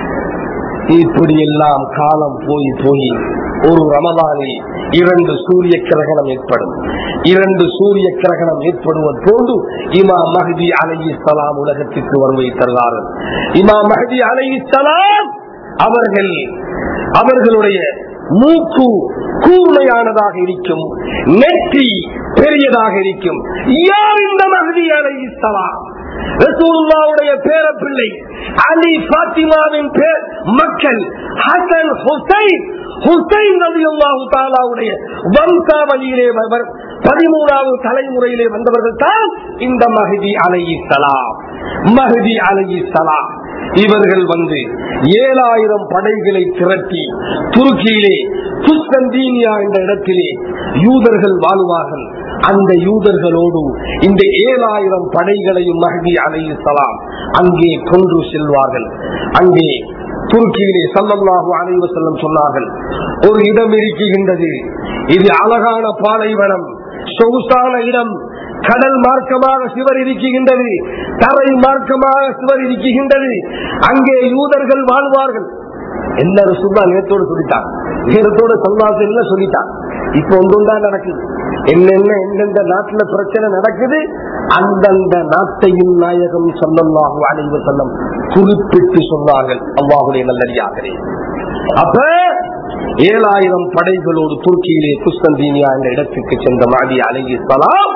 இப்படி எல்லாம் காலம் போய் போய் ஒரு ரமதானில் இரண்டு சூரிய கிரகணம் ஏற்படும் இரண்டு சூரிய கிரகணம் ஏற்படுவது போன்று இமா மஹதி அலகி சலாம் உலகத்திற்கு வருவை தருவார்கள் இமா மஹதி அலகி சலாம் அவர்கள் அவர்களுடைய மூக்கு கூர்மையானதாக இருக்கும் நெற்றி பெரியதாக இருக்கும் யார் இந்த மஹதி அலகி சலாம் ரசூலுல்லாவுடைய பேர பிள்ளை அலி பாத்திமாவின் பேர் மக்கள் ஹசன் ஹுசைன் ஹுசைன் ரலியல்லாஹு தாலாவுடைய வம்சாவளியிலே வ- பதிமூணாவது தலைமுறையிலே வந்தவர்கள் தான் இந்த மஹதி அலையி சலாம் மஹதி அலையி சலாம் இவர்கள் வந்து ஏழாயிரம் படைகளை திரட்டி துருக்கியிலே குஸ்தந்தீனியா என்ற இடத்திலே யூதர்கள் வாழுவார்கள் அந்த யூதர்களோடு இந்த ஏழாயிரம் படைகளையும் மஹதி அலைஹி சலாம் அங்கே கொண்டு செல்வார்கள் அங்கே துருக்கியிலே சல்லல்லாஹு அலைஹி வஸல்லம் சொன்னார்கள் ஒரு இடம் இருக்குகின்றது இது அழகான பாலைவனம் சொகுசான இடம் கடல் மார்க்கமாக சிவர் இருக்குகின்றது தரை மார்க்கமாக சிவர் இருக்குகின்றது அங்கே யூதர்கள் வாழ்வார்கள் எல்லாரும் சும்மா நேரத்தோட சொல்லிட்டான் நேரத்தோட சொல்லாசம் எல்லாம் சொல்லிட்டான் இப்ப ஒன்றுண்டா நடக்குது என்னென்ன எந்தெந்த நாட்டுல பிரச்சனை நடக்குது அந்தந்த நாட்டையும் நாயகம் சொல்லல்லாஹு அலைவ செல்லம் குறிப்பிட்டு சொன்னார்கள் அல்லாஹுடைய நல்லடியாகிறே அப்ப ஏழாயிரம் படைகளோடு துருக்கியிலே குஸ்தந்தீனியா என்ற இடத்துக்கு சென்ற மாடி அலைகி சலாம்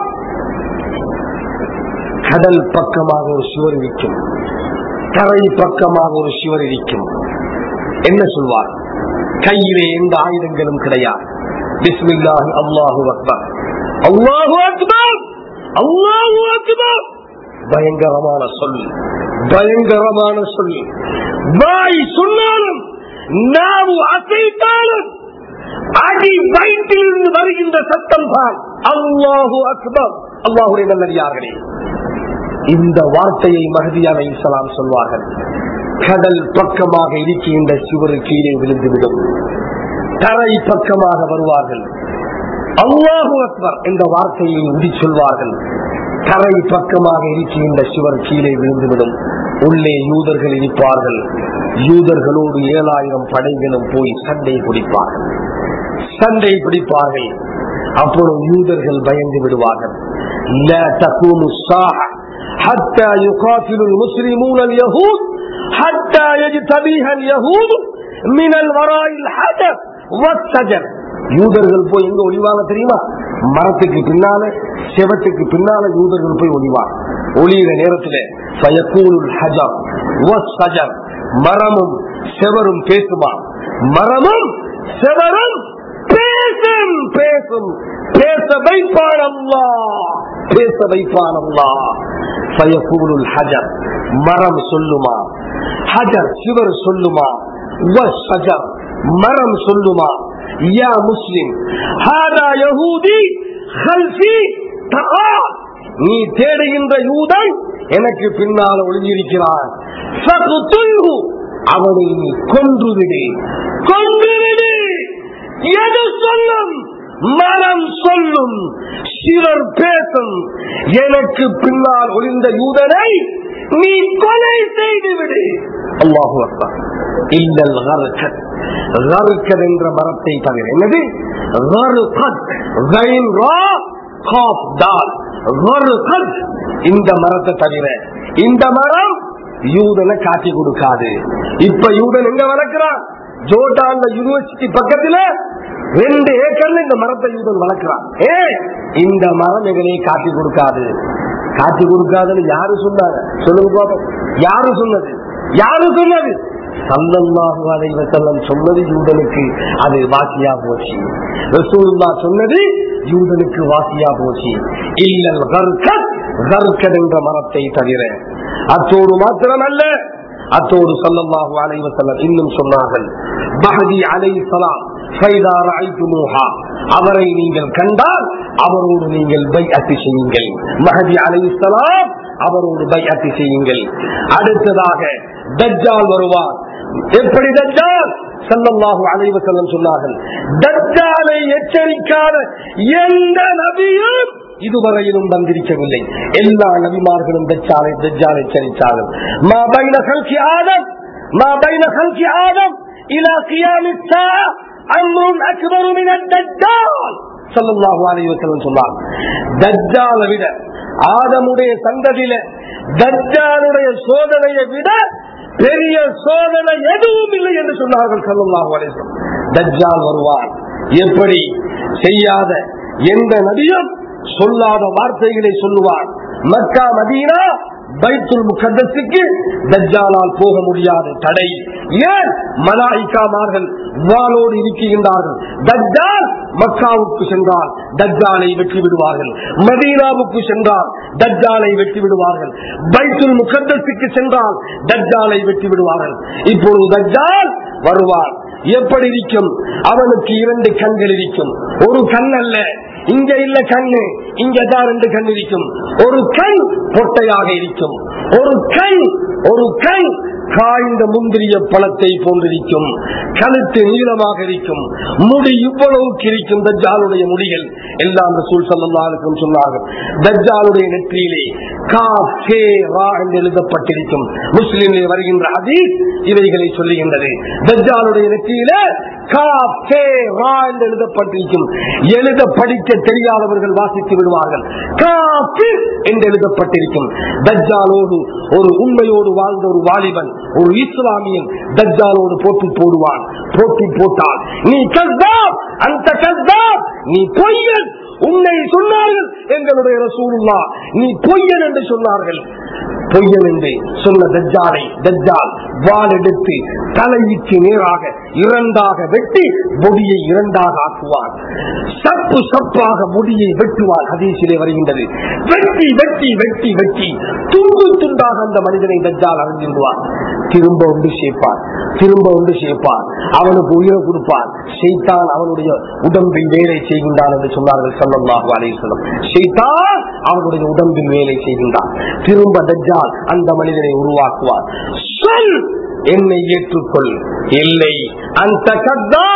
கடல் பக்கமாக ஒரு சுவர் இருக்கும் கரை பக்கமாக ஒரு சுவர் இருக்கும் என்ன சொல்வார் கையிலே எந்த ஆயுதங்களும் கிடையாது பிஸ்மில்லாஹி அல்லாஹு அக்பர் அல்லாஹு அக்பர் அல்லாஹு அக்பர் பயங்கரமான சொல் பயங்கரமான சொல் வாய் சொன்னாலும் நாவு அசைத்தாலும் அடி வயிற்றிலிருந்து வருகின்ற சத்தம் தான் அல்லாஹு அக்பர் அல்லாஹுடைய நல்லடியார்களே இந்த வார்த்தையை மகதி அலை இஸ்லாம் சொல்வார்கள் கடல் பக்கமாக இருக்கின்ற சுவரு கீழே விழுந்துவிடும் தரை பக்கமாக வருவார்கள் அல்லாஹு அக்பர் என்ற வார்த்தையை உடி சொல்வார்கள் தரை பக்கமாக இருக்கின்ற சுவர் கீழே விழுந்துவிடும் உள்ளே யூதர்கள் இருப்பார்கள் யூதர்களோடு ஏழாயிரம் படைகளும் போய் சண்டை பிடிப்பார்கள் சண்டை பிடிப்பார்கள் அப்பொழுது யூதர்கள் பயந்து விடுவார்கள் لا تقوم الساعة حتى يقاتل المسلمون اليهود حتى يجتبيها اليهود من الوراء الحجر والشجر யூதர்கள் போய் எங்க ஒளிவாங்க தெரியுமா மரத்துக்கு பின்னால செவத்துக்கு பின்னால யூதர்கள் போய் ஒளிவாங்க ஒளியிற நேரத்தில் பயக்கூலுல் ஹஜர் வஸ்ஸஜர் மரமும் செவரும் பேசுமா மரமும் செவரும் பேசும் பேசும் பேச வைப்பான் அல்லா பேச வைப்பான் அல்லா பயக்கூலுல் ஹஜர் மரம் சொல்லுமா ஹஜர் சிவர் சொல்லுமா வஸ்ஸஜர் மரம் சொல்லுமா யா முஸ்லிம் ஹாதா யஹூதி ஹல்ஃபி தஆல் நீ தேடுகின்ற யூதன் எனக்கு பின்னால் ஒளிஞ்சிருக்கிறான் ஃபக்துல்ஹு. அவனை நீ கொன்றுவிடு கொன்றுவிடு எது சொல்லும் மனம் சொல்லும் சிலர் பேசும் எனக்கு பின்னால் ஒளிந்த யூதனை நீ கொலை செய்து விடு அல்லாஹு அக்பர் இல்லல் கர்கத் கர்கத் என்ற மரத்தை தவிர என்னது கர்கத் கைன் ரா காப் தால் கர்கத் இந்த மரத்தை தவிர இந்த மரம் யூதனை காட்டி கொடுக்காது இப்ப யூதன் எங்க வளர்க்கிறான் ஜோர்டான் யூனிவர்சிட்டி பக்கத்துல ரெண்டு ஏக்கர்ல இந்த மரத்தை யூதன் வளர்க்கிறான் ஏ இந்த மரம் எங்கனே காட்டி கொடுக்காது காட்டி கொடுக்காதுன்னு யாரு சொன்னாங்க சொல்லுங்க பாப்போம் யாரு சொன்னது யாரு சொன்னது சல்லல்லாஹு அலைஹி வஸல்லம் சொன்னது யூதனுக்கு அது வாசியா போச்சு ரசூலுல்லாஹ் சொன்னது யூதனுக்கு வாசியா போச்சு இல்லல் கர்கத் கர்கத் என்ற மரத்தை தவிர அத்தோடு மாத்திரமல்ல அத்தோடு சல்லல்லாஹு அலைஹி வஸல்லம் இன்னும் சொன்னார்கள் மஹதி அலைஹிஸ்ஸலாம் ஃபைதா ரஅய்துமூஹா அவரை நீங்கள் கண்டால் அவரோடு நீங்கள் பைஅத்து செய்யுங்கள் மஹதி அலைஹிஸ்ஸலாம் அவரோடு பைஅத்து செய்யுங்கள் அடுத்ததாக தஜ்ஜால் வருவார் எப்படி தஜ்ஜால் சல்லல்லாஹு அலைஹி வஸல்லம் சொன்னார்கள் தஜ்ஜாலை எச்சரிக்காத எந்த நபியும் இதுவரையிலும் வந்திருக்கவில்லை எல்லா நபிமார்களும் தஜ்ஜாலை தஜ்ஜால் எச்சரித்தார்கள் மா பைன ஹல்கி ஆதம் மா பைன ஹல்கி ஆதம் இலா கியாமிஸ் ஸாஅ அம்ருன் அக்பரு மின தஜ்ஜால் ஸல்லல்லாஹு அலைஹி வஸல்லம் சொன்னார் தஜ்ஜாலை விட ஆதமுடைய சந்ததியில தஜ்ஜாலுடைய சோதனையை விட பெரிய சோதனை எதுவும் இல்லை என்று சொன்னார்கள் ஸல்லல்லாஹு அலைஹி வஸல்லம் தஜ்ஜால் வருவார் எப்படி செய்யாத எந்த நபியும் சொல்லாத வார்த்தைகளை சொல்லுவார் மக்கா மதீனா பைத்துல் முகத்தஸுக்கு தஜ்ஜாலால் போக முடியாது தடை ஏன் மலாய்க்காமார்கள் வாளோடு இருக்கின்றார்கள் தஜ்ஜால் மக்காவுக்கு சென்றால் தஜ்ஜாலை வெற்றி விடுவார்கள் மதீனாவுக்கு சென்றால் தஜ்ஜாலை வெற்றி விடுவார்கள் பைத்துல் முகத்தஸுக்கு சென்றால் தஜ்ஜாலை வெற்றி விடுவார்கள் இப்பொழுது தஜ்ஜால் வருவார் எப்படி இருக்கும் அவனுக்கு இரண்டு கண்கள் இருக்கும் ஒரு கண் அல்ல இங்க இல்ல கண்ணு இங்கதான் ரெண்டு கண் இருக்கும் ஒரு கண் பொட்டையாக இருக்கும் ஒரு கண் ஒரு கண் காய்ந்த முந்திரிய பழத்தை போன்றிருக்கும் கழுத்து நீளமாக இருக்கும் முடி இவ்வளவுக்கு இருக்கும் தஜ்ஜாலுடைய முடிகள் எல்லாம் ரசூல் சல்லாருக்கும் சொன்னார்கள் தஜ்ஜாலுடைய நெற்றியிலே கா ஃபே ரா என்று எழுதப்பட்டிருக்கும் முஸ்லிமில் வருகின்ற ஹதீஸ் இவைகளை சொல்லுகின்றது தஜ்ஜாலுடைய நெற்றியிலே கா ஃபே ரா என்று எழுதப்பட்டிருக்கும் எழுத படிக்க தெரியாதவர்கள் வாசித்து விடுவார்கள் காபிர் என்று எழுதப்பட்டிருக்கும் தஜ்ஜாலோடு ஒரு உண்மையோடு வாழ்ந்த ஒரு வாலிபன் ஒரு இஸ்லாமியன் தஜ்ஜாலோடு போட்டி போடுவான் போட்டி போட்டால் நீ கஸ்தாப் அந்த கஸ்தாப் நீ பொய்யன் உன்னை சொன்னார்கள் எங்களுடைய ரசூலுல்லா நீ பொய்யன் என்று சொன்னார்கள் பொய்யன் என்று சொன்ன தஜ்ஜாலை தஜ்ஜால் வாள் எடுத்து தலையிற்கு நேராக இரண்டாக வெட்டி முடியை இரண்டாக ஆக்குவார் சப்பு சப்பாக முடியை வெட்டுவார் ஹதீசிலே வருகின்றது வெட்டி வெட்டி வெட்டி வெட்டி துண்டு துண்டாக அந்த மனிதனை தஜ்ஜால் அறிஞ்சிடுவார் திரும்ப ஒன்று சேர்ப்பார் திரும்ப ஒன்று சேர்ப்பார் அவனுக்கு உயிரை கொடுப்பார் செய்தான் அவனுடைய உடம்பில் வேலை செய்கின்றான் என்று சொன்னார்கள் சல்லல்லாஹு அலைஹிஸ்ஸலாம் செய்தான் அவனுடைய உடம்பில் வேலை செய்கின்றான் திரும்ப தஜ்ஜால் அந்த மனிதனை உருவாக்குவார் சொல் என்னை ஏற்றுக்கொள் இல்லை அந்த கத்தா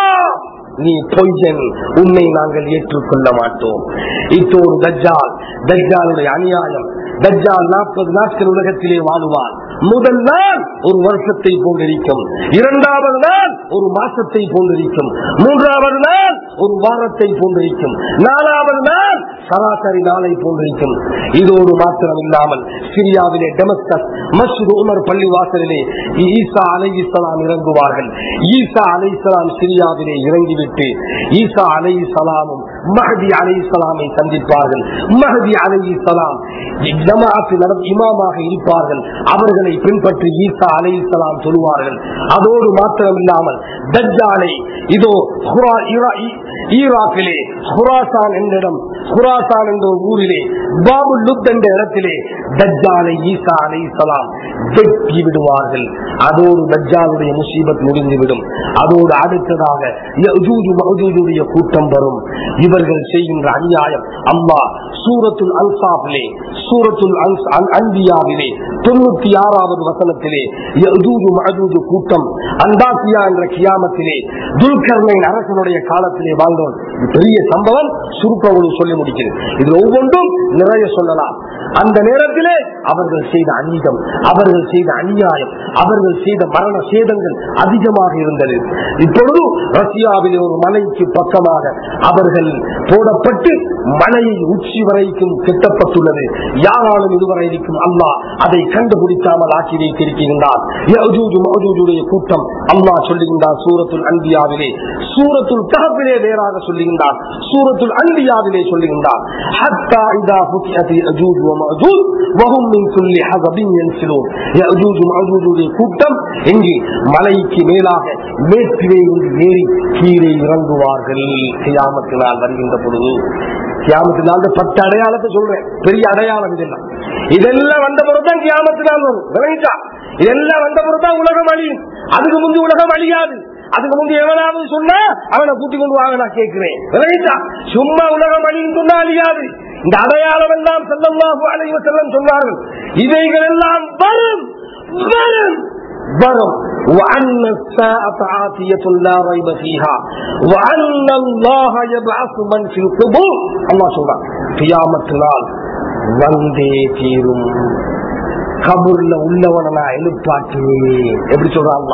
நீ பொய்யன் உன்னை நாங்கள் ஏற்றுக்கொள்ள மாட்டோம் இத்தோடு தஜ்ஜால் தஜ்ஜாலுடைய அநியாயம் தஜ்ஜால் நாற்பது நாட்கள் உலகத்திலே வாழுவார் முதல் நாள் ஒரு வருஷத்தை போன்றிருக்கும் இரண்டாவது நாள் ஒரு மாசத்தை போன்றிருக்கும் மூன்றாவது நாள் ஒரு வாரத்தை போன்றிருக்கும் நாலாவது நாள் சராசரி நாளை போன்றிருக்கும் இதோடு மாத்திரம் இல்லாமல் சிரியாவிலே டெமஸ்கஸ் மஸ்ஜித் உமர் பள்ளி வாசலிலே ஈசா அலை இஸ்லாம் இறங்குவார்கள் ஈசா அலை இஸ்லாம் சிரியாவிலே இறங்கிவிட்டு ஈசா அலை சலாமும் மஹதி அலை சலாமை சந்திப்பார்கள் மஹதி அலை சலாம் ஜமாஅத்து நட- இமாமாக இருப்பார்கள் அவர்களை பின்பற்றி ஈசா அலை சலாம் சொல்லுவார்கள் அதோடு மாத்திரம் இல்லாமல் தஜ்ஜாலை இதோ ஹுரா- ஈரா- ஈ- ஈராக்கிலே ஹுராசான் என்ற இடம் ஹுராசான் என்ற ஒரு ஊரிலே பாபு லுத் என்ற இடத்திலே தஜ்ஜாலை ஈசா அலை சலாம் வெட்டி விடுவார்கள் அதோடு தஜ்ஜாலுடைய முசீபத் முடிந்துவிடும் அதோடு அடுத்ததாக யஜூஜு மஹஜூஜுடைய கூட்டம் வரும் இவர்கள் செய்கின்ற அநியாயம் அல்லாஹ் சூரத்துல் அன்சாபிலே சூரத்துல் அன்ஸ்- அன்- அன்பியாவிலே தொண்ணூத்தி ஆறாவது வசனத்திலே யஜூஜு மஹஜூஜு கூட்டம் அந்தாசியா என்ற கியாமத்திலே துல்கர்ணைன் அரசனுடைய காலத்திலே வாழ்ந்தவன் இது பெரிய சம்பவம் சுருக்கங்களும் சொல்லி முடிக்கிறது இது ஒவ்வொன்றும் நிறைய சொல்லலாம் அந்த நேரத்திலே அவர்கள் செய்த அநீதம் அவர்கள் செய்த அநியாயம் அவர்கள் செய்த மரண சேதங்கள் அதிகமாக இருந்தது இப்பொழுது ரஷ்யாவிலே ஒரு மலைக்கு பக்கமாக அவர்கள் போடப்பட்டு மலையை உச்சி வரைக்கும் கெட்டப்பட்டுள்ளது யாராலும் இதுவரைக்கும் அல்லாஹ் அதை கண்டுபிடிக்காமல் ஆக்கி வைத்திருக்கின்றார் யஜூஜு மஜூஜுடைய கூட்டம் அல்லாஹ் சொல்லுகின்றார் சூரத்துல் அன்பியாவிலே சூரத்துல் கஹபிலே வேறாக சொல்லுகின்றார் சூரத்துல் அன்பியாவிலே சொல்லுகின்றார் ஹத்தா இதா ஃபுத்தியத் யஜூஜ் வ மஜூஜ் வஹும் மின் குல்லி ஹஸபின் யன்சிலூன் யஜூஜ் மஜூஜுடைய கூட்டம் எங்கே மலைக்கு மேலாக மேற்கிலே இருந்து ஏறி கீழே இறங்குவார்கள் கியாமத்தினால் வருகின்ற பொழுது கியாமத்தினால் பத்து அடையாளத்தை சொல்றேன் பெரிய அடையாளம் இதெல்லாம் இதெல்லாம் வந்த பிறகுதான் கியாமத்தினால் வரும் விளங்கிட்டா இதெல்லாம் வந்த பிறகுதான் உலகம் அழியும் அதுக்கு முந்தி உலகம் அழியாது அதுக்கு முந்தி எவனாவது சொன்னா அவனை கூட்டி கொண்டு வாங்க நான் கேட்கிறேன் விளங்கிட்டா சும்மா உலகம் அழியும் சொன்னா அழியாது இந்த அடையாளம் எல்லாம் செல்லமாக அழைவ செல்லம் சொன்னார்கள் இவைகள் எல்லாம் வரும் வரும் வரும் وأن الساعة آتية لا ريب فيها وأن الله يبعث من في القبور الله சொல்றான் கியாமத்தினால் வந்தே தீரும் கபூர்ல உள்ளவனை நான் எழுப்பாட்டுவேன் எப்படி சொல்றாங்களா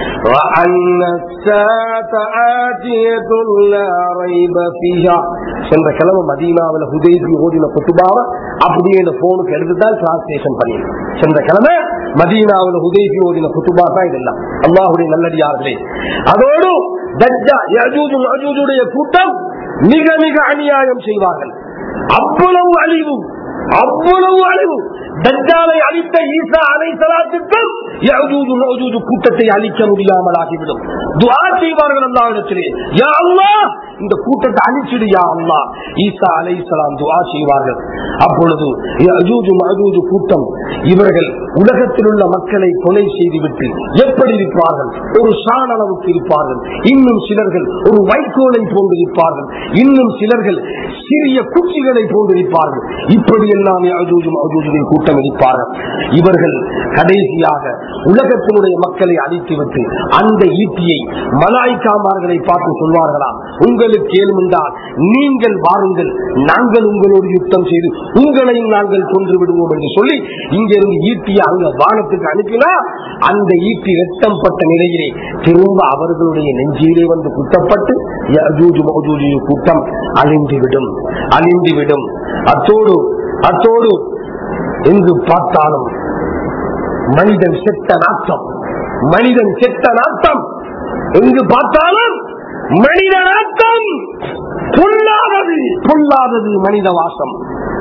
சென்ற கிழமை மதீனாவில் ஹுதைபி ஓடின குத்துபாவ அப்படியே இந்த போனுக்கு எடுத்துதான் டிரான்ஸ்லேஷன் பண்ணி சென்ற கிழமை மதீனாவில் ஹுதைபி ஓடின குத்துபா தான் இதெல்லாம் அல்லாஹுடைய நல்லடியார்களே அதோடு தஜ்ஜா யஜூஜு மஜூஜுடைய கூட்டம் மிக மிக அநியாயம் செய்வார்கள் அவ்வளவு அழிவு அவ்வளவு அழிவு தஜ்ஜாலை அழித்த ஈசா அலை சலாத்துக்கும் யஜூஜு மஜூஜு கூட்டத்தை அழிக்க முடியாமல் ஆகிவிடும் துஆ செய்வார்கள் அல்லாஹ்விடத்திலே யா அல்லாஹ் இந்த கூட்டத்தை அழிச்சிடுயா அல்லா ஈசா அலை சலாம் துவா செய்வார்கள் அப்பொழுது யஜூஜு மஜூஜு கூட்டம் இவர்கள் உலகத்தில் உள்ள மக்களை கொலை செய்துவிட்டு எப்படி இருப்பார்கள் ஒரு சாண அளவுக்கு இருப்பார்கள் இன்னும் சிலர்கள் ஒரு வைக்கோலை போன்றிருப்பார்கள் இன்னும் சிலர்கள் சிறிய குச்சிகளை போன்றிருப்பார்கள் இப்படி எல்லாம் யஜூஜு மஜூஜுவின் கூட்டம் இருப்பார்கள் இவர்கள் கடைசியாக உலகத்தினுடைய மக்களை அழித்துவிட்டு அந்த ஈட்டியை மலாய்க்காமார்களை பார்த்து சொல்வார்களாம் உங்களுக்கு ஏழுமென்றால் நீங்கள் வாருங்கள் நாங்கள் உங்களோடு யுத்தம் செய்து உங்களையும் நாங்கள் கொன்று விடுவோம் என்று சொல்லி இங்கிருந்து ஈட்டியை அங்க வானத்துக்கு அனுப்பினா அந்த ஈட்டி ரத்தம் பட்ட நிலையிலே திரும்ப அவர்களுடைய நெஞ்சிலே வந்து குத்தப்பட்டு யஜூஜு மௌஜூஜு கூட்டம் அழிந்துவிடும் அழிந்துவிடும் அத்தோடு அத்தோடு எங்கு பார்த்தாலும் மனிதன் செத்த நாட்டம் மனிதன் செத்த நாட்டம் எங்கு பார்த்தாலும் மனித நாட்டம் பொல்லாதது பொல்லாதது மனித வாசம்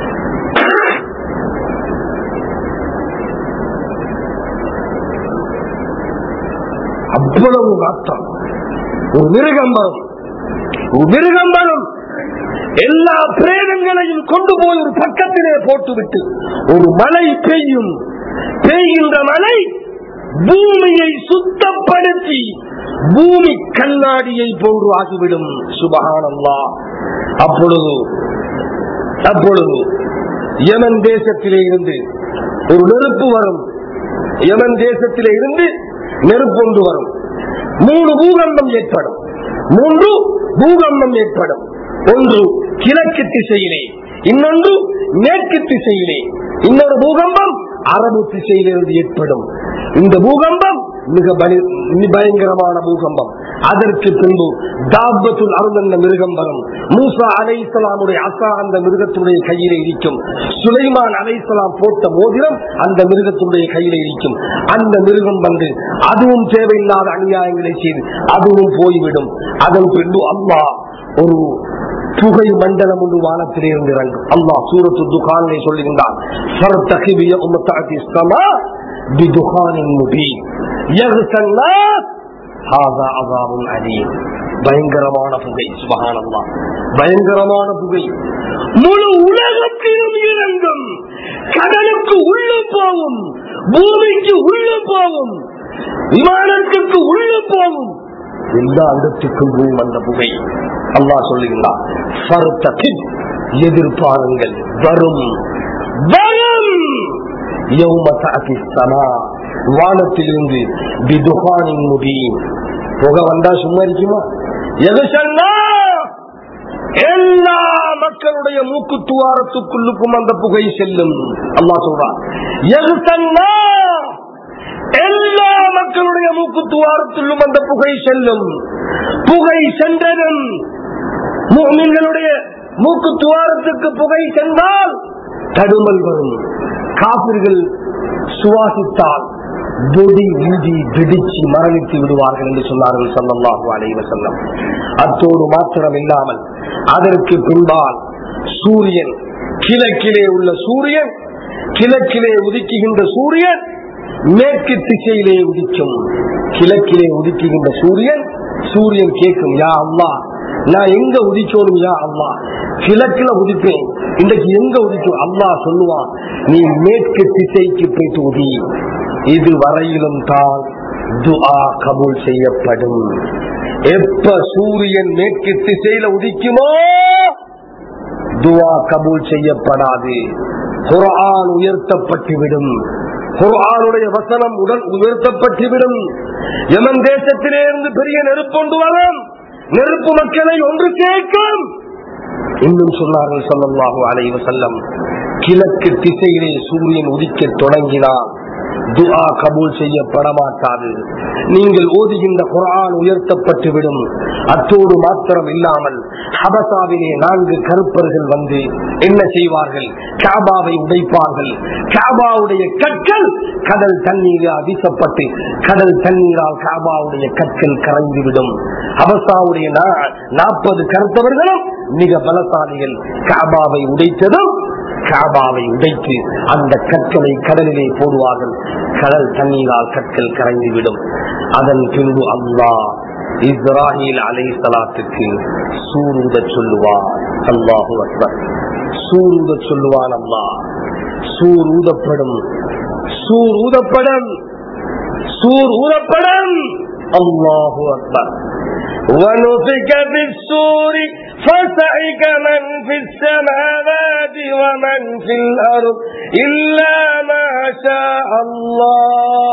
அவ்வளவு நாட்டம் ஒரு மிருகம் வரும் ஒரு மிருகம் வரும் எல்லா பிரேதங்களையும் கொண்டு போய் ஒரு பக்கத்திலே போட்டுவிட்டு ஒரு மழை பெய்யும் பெய்கின்ற மழை பூமியை சுத்தப்படுத்தி பூமி கண்ணாடியை போன்று ஆகிவிடும் சுபகானல்லா அப்பொழுது அப்பொழுது யமன் தேசத்திலே இருந்து ஒரு நெருப்பு வரும் யமன் தேசத்திலே இருந்து நெருப்பு ஒன்று வரும் மூணு பூகம்பம் ஏற்படும் மூன்று பூகம்பம் ஏற்படும் ஒன்று கிழக்கு திசையிலே இன்னொன்று மேற்கு திசையிலே இன்னொரு பூகம்பம் அரபு திசையிலிருந்து ஏற்படும் இந்த பூகம்பம் மிக பலி- பயங்கரமான பூகம்பம் அதற்கு பின்பு தாபத்துல் அருள் என்ற மிருகம் வரும் மூசா அலை இஸ்லாமுடைய அசா அந்த மிருகத்துடைய கையில இருக்கும் சுலைமான் அலை இஸ்லாம் போட்ட மோதிரம் அந்த மிருகத்துடைய கையில இருக்கும் அந்த மிருகம் வந்து அதுவும் தேவையில்லாத அநியாயங்களை செய்து அதுவும் போய்விடும் அதன் பின்பு அம்மா ஒரு புகை மண்டலம் ஒன்று வானத்திலே இருந்து இறங்கும் அல்லாஹ் சூரத்து துகானை சொல்லுகின்றான் فَارْتَقِبْ يَوْمَ تَأْتِي السَّمَاءُ بِدُخَانٍ مُبِينٍ يَغْشَى النَّاسَ هَذَا عَذَابٌ أَلِيمٌ பயங்கரமான புகை சுபஹானல்லா பயங்கரமான புகை முழு உலகத்திலும் இறங்கும் கடலுக்கு உள்ள போகும் பூமிக்கு உள்ள போகும் விமானத்துக்கு உள்ள போகும் எல்லா இடத்துக்கும் போகும் அந்த புகை அல்லாஹ் சொல்லுகிறார் "ஃபர்தகிப்", எதிர்பாருங்கள் வரும் வரும் யௌம தஅதி ஸமா வானத்திலிருந்து பிதுகானின் முபீன் புகை வந்தா சும்மா இருக்குமா எதுசன்னா எல்லா மக்களுடைய மூக்கு துவாரத்துக்குள்ளுக்கும் அந்த புகை செல்லும் அல்லாஹ் சொல்றான் எதுசன்னா எல்லா மக்களுடைய மூக்கு துவாரத்திலும் அந்த புகை செல்லும் புகை சென்றதும் முஃமின்களுடைய மூக்கு துவாரத்துக்கு புகை சென்றால் தடுமல் வரும் காபிர்கள் சுவாசித்தால் வெடி ஊதி வெடிச்சு மரணித்து விடுவார்கள் என்று சொன்னார்கள் சல்லல்லாஹு அலைஹி வஸல்லம் அத்தோடு மாத்திரம் இல்லாமல் அதற்கு பின்பால் சூரியன் கிழக்கிலே உள்ள சூரியன் கிழக்கிலே உதிக்குகின்ற சூரியன் மேற்கு திசையிலே உதிக்கும் கிழக்கிலே உதிக்குகின்ற சூரியன் சூரியன் கேட்கும் யா அம்மா நான் எங்க உதிக்கணும் யா அம்மா கிழக்குல உதிப்பேன் இன்றைக்கு எங்க உதிக்கும் அம்மா சொல்லுவான் நீ மேற்கு திசைக்கு போயிட்டு உதி இது வரையிலும் தான் துஆ கபூல் செய்யப்படும் எப்ப சூரியன் மேற்கு திசையில உதிக்குமோ துவா கபூல் செய்யப்படாது குர்ஆன் உயர்த்தப்பட்டுவிடும் குர்ஆனுடைய வசனம் உடல் உயர்த்தப்பட்டுவிடும் யமன் தேசத்திலே இருந்து பெரிய நெருப்பொண்டு வரும் நெருப்பு மக்களை ஒன்று சேர்க்கும் இன்னும் சொன்னார்கள் ஸல்லல்லாஹு அலைஹி வஸல்லம் கிழக்கு திசையிலே சூரியன் உதிக்க தொடங்கினார் துஆ கபூல் செய்யப்பட மாட்டாது நீங்கள் ஓதுகின்ற குர்ஆன் உயர்த்தப்பட்டுவிடும் அத்தோடு மாத்திரம் இல்லாமல் ஹபசாவிலே நான்கு கருப்பர்கள் வந்து என்ன செய்வார்கள் காபாவை உடைப்பார்கள் காபாவுடைய கற்கள் கடல் தண்ணீரால் வீசப்பட்டு கடல் தண்ணீரால் காபாவுடைய கற்கள் கரைந்துவிடும் ஹபசாவுடைய நாற்பது கருத்தவர்களும் மிக பலசாலிகள் காபாவை உடைத்ததும் காபாவை உடைத்து அந்த கற்களை கடலிலே போடுவார்கள் கடல் தண்ணீரால் கற்கள் கரைந்துவிடும் அதன் பின்பு அல்லாஹ் இஸ்ராஹில் அலை சலாத்துக்கு சூருத சொல்லுவான் அல்லாஹு அக்பர் சூருத சொல்லுவான் அல்லாஹ் சூர் ஊதப்படும் சூர் ஊதப்படும் சூர் ஊதப்படும் அல்லாஹு அக்பர் ونفك في السور فسعك من في السماوات ومن في الأرض إلا ما شاء الله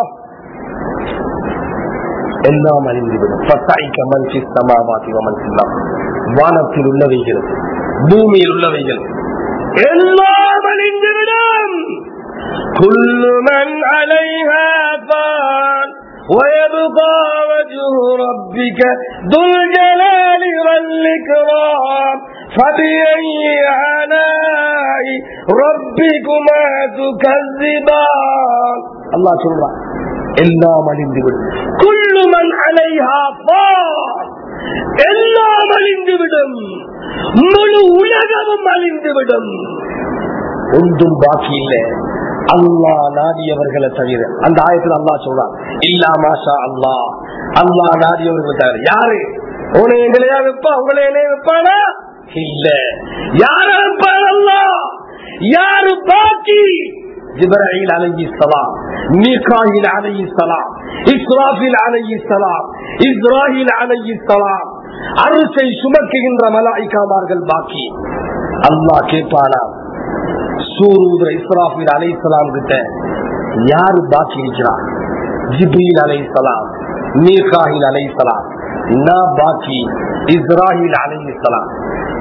எல்லாம் அழிந்துவிடும் فسعك من في السماوات ومن في الأرض வானத்தில் உள்ளவைகள் பூமியில் உள்ளவைகள் எல்லாம் அழிந்துவிடும் كل من عليها فان ويبقى وجه ربك ذو الجلال والإكرام فبأي آلاء ربكما تكذبان الله சொல்றான் எல்லாம் அழிந்துவிடும் குள்ளு மண் அலைஹா பார் எல்லாம் அழிந்துவிடும் முழு உலகமும் அழிந்துவிடும் ஒன்றும் பாக்கி இல்லை அல்லா நாடியவர்களை தவிர அந்த ஆயத்தில் அல்லா சொல்றான் இல்லா மாஷா அல்லா அல்லா நாடியவர்களை தவிர யாரு உன எங்களையா வைப்பா உங்களை என்ன வைப்பானா இல்ல யார வைப்பான் அல்லா யாரு பாக்கி ஜிப்ராஹில் அலைஹி ஸலாம் மீகாயில் அலைஹி ஸலாம் இஸ்ராஃபில் அலைஹி ஸலாம் இஸ்ராஹில் அலைஹி ஸலாம் அரிசை சுமக்குகின்ற மலாய்க்காமார்கள் பாக்கி அல்லாஹ் கேட்பானா சூரூதர இஸ்ராஃபில் அலை சலாம் கிட்ட யாரு பாக்கி இருக்கிறார் ஜிப்ரீல் அலை சலாம் மீகாஹில் அலை சலாம் நான் பாக்கி இஸ்ராஹில் அலை சலாம்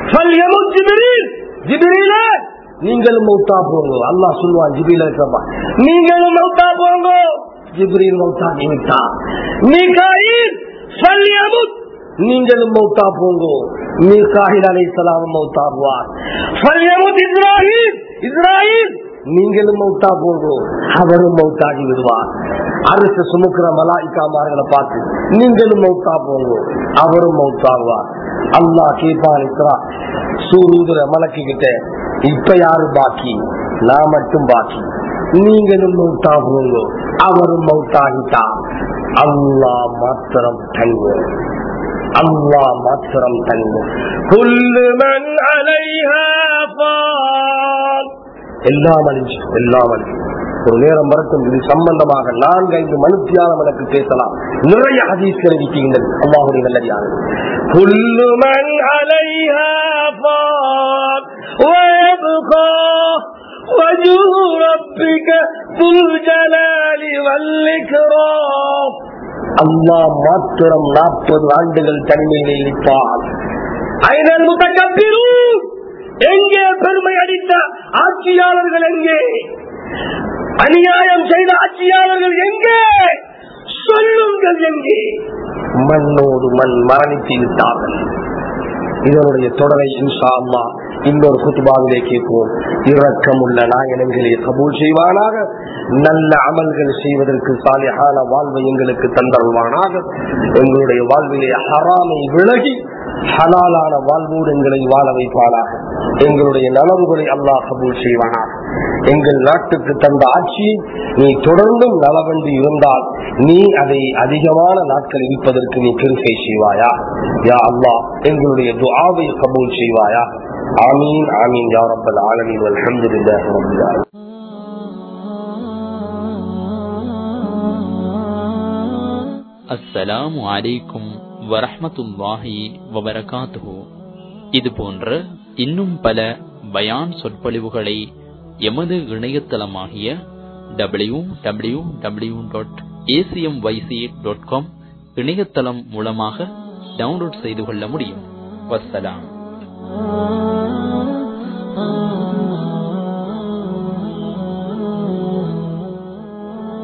ஜிப்ரீல நீங்களும் மௌத்தா போங்க அல்லாஹ் சொல்லுவான் ஜிப்ரீல இருக்கப்பா நீங்களும் மௌத்தா போங்க ஜிப்ரீல் மௌத்தாகி விட்டா மீகாயில் ஃபல்யமுத் நீங்களும் மௌத்தா போங்கோ மீகாஹில் அலை சலாம் மௌத்தாகுவார் ஃபல்யமுத் இஸ்ராஹில் இஸ்ராயில் நீங்களும் மௌத்தா போங்கோ அவரும் மௌத்தாகி விடுவார் அரசு சுமக்கிற மலாய்க்காமார்களை பார்த்து நீங்களும் மௌத்தா போங்கோ அவரும் மௌத்தாகுவார் அல்லாஹ் கேட்பான் இஸ்ரா சூரூதுர மலக்கு கிட்ட இப்ப யாரு பாக்கி நான் மட்டும் பாக்கி நீங்களும் மௌத்தா போங்கோ அவரும் மௌத்தாகிட்டா அல்லாஹ் மாத்திரம் தங்குவோம் அல்லாஹ் மாத்திரம் தங்கும் குல்லுமன் அலைஹா ஃபால் எல்லாம் அழிஞ்சு எல்லாம் அழிஞ்சு ஒரு நேரம் வரட்டும் இது சம்பந்தமாக நான்கு ஐந்து மனுத்தியாலம் எனக்கு பேசலாம் நிறைய ஹதீஸ்கள் இருக்கின்றது அல்லாஹுடைய நல்லடியாக குல்லுமன் அலைஹா ஃபால் ويبقى وجه ربك ذو الجلال والإكرام அல்லாஹ் மாத்திரம் நாற்பது ஆண்டுகள் தனிமையிலே இருப்பார் ஐநல் முத்தக்கப்பிரு எங்கே பெருமை அடித்த ஆட்சியாளர்கள் எங்கே அநியாயம் செய்த ஆட்சியாளர்கள் எங்கே சொல்லுங்கள் எங்கே மண்ணோடு மண் மரணித்து விட்டார்கள் இதனுடைய தொடரை இன்ஷா அல்லா இன்னொரு குத்துபாவிலே கேட்போம் இரக்கமுள்ள நாயனங்களே கபூல் செய்வானாக நல்ல அமல்கள் செய்வதற்கு சாலியான வாழ்வை எங்களுக்கு தந்தருவானாக எங்களுடைய வாழ்விலே ஹராமை விலகி ஹலாலான வாழ்வோடு எங்களை வாழ வைப்பானாக எங்களுடைய நலவுகளை அல்லாஹ் கபூல் செய்வானாக எங்கள் நாட்டுக்கு தந்த ஆட்சியை நீ தொடர்ந்தும் நலவென்று இருந்தால் நீ அதை அதிகமான நாட்கள் இருப்பதற்கு நீ கிருக்கை செய்வாயா யா அல்லாஹ் எங்களுடைய துஆவை கபூல் செய்வாயா ஆமீன் ஆமீன் யா ரப்பல் ஆலமீன் அல்ஹம்துலில்லாஹி ரப்பில் ஆலமீன் அஸ்ஸலாமு அலைக்கும் வரஹ்மத்துல்லாஹி வபரகாத்துஹு இது போன்ற இன்னும் பல பயான் சொற்பொழிவுகளை எமது இணையதளமாகிய W W W dot ACM YC dot com இணையதளம் மூலமாக டவுன்லோட் செய்து கொள்ள முடியும் வஸ்ஸலாம்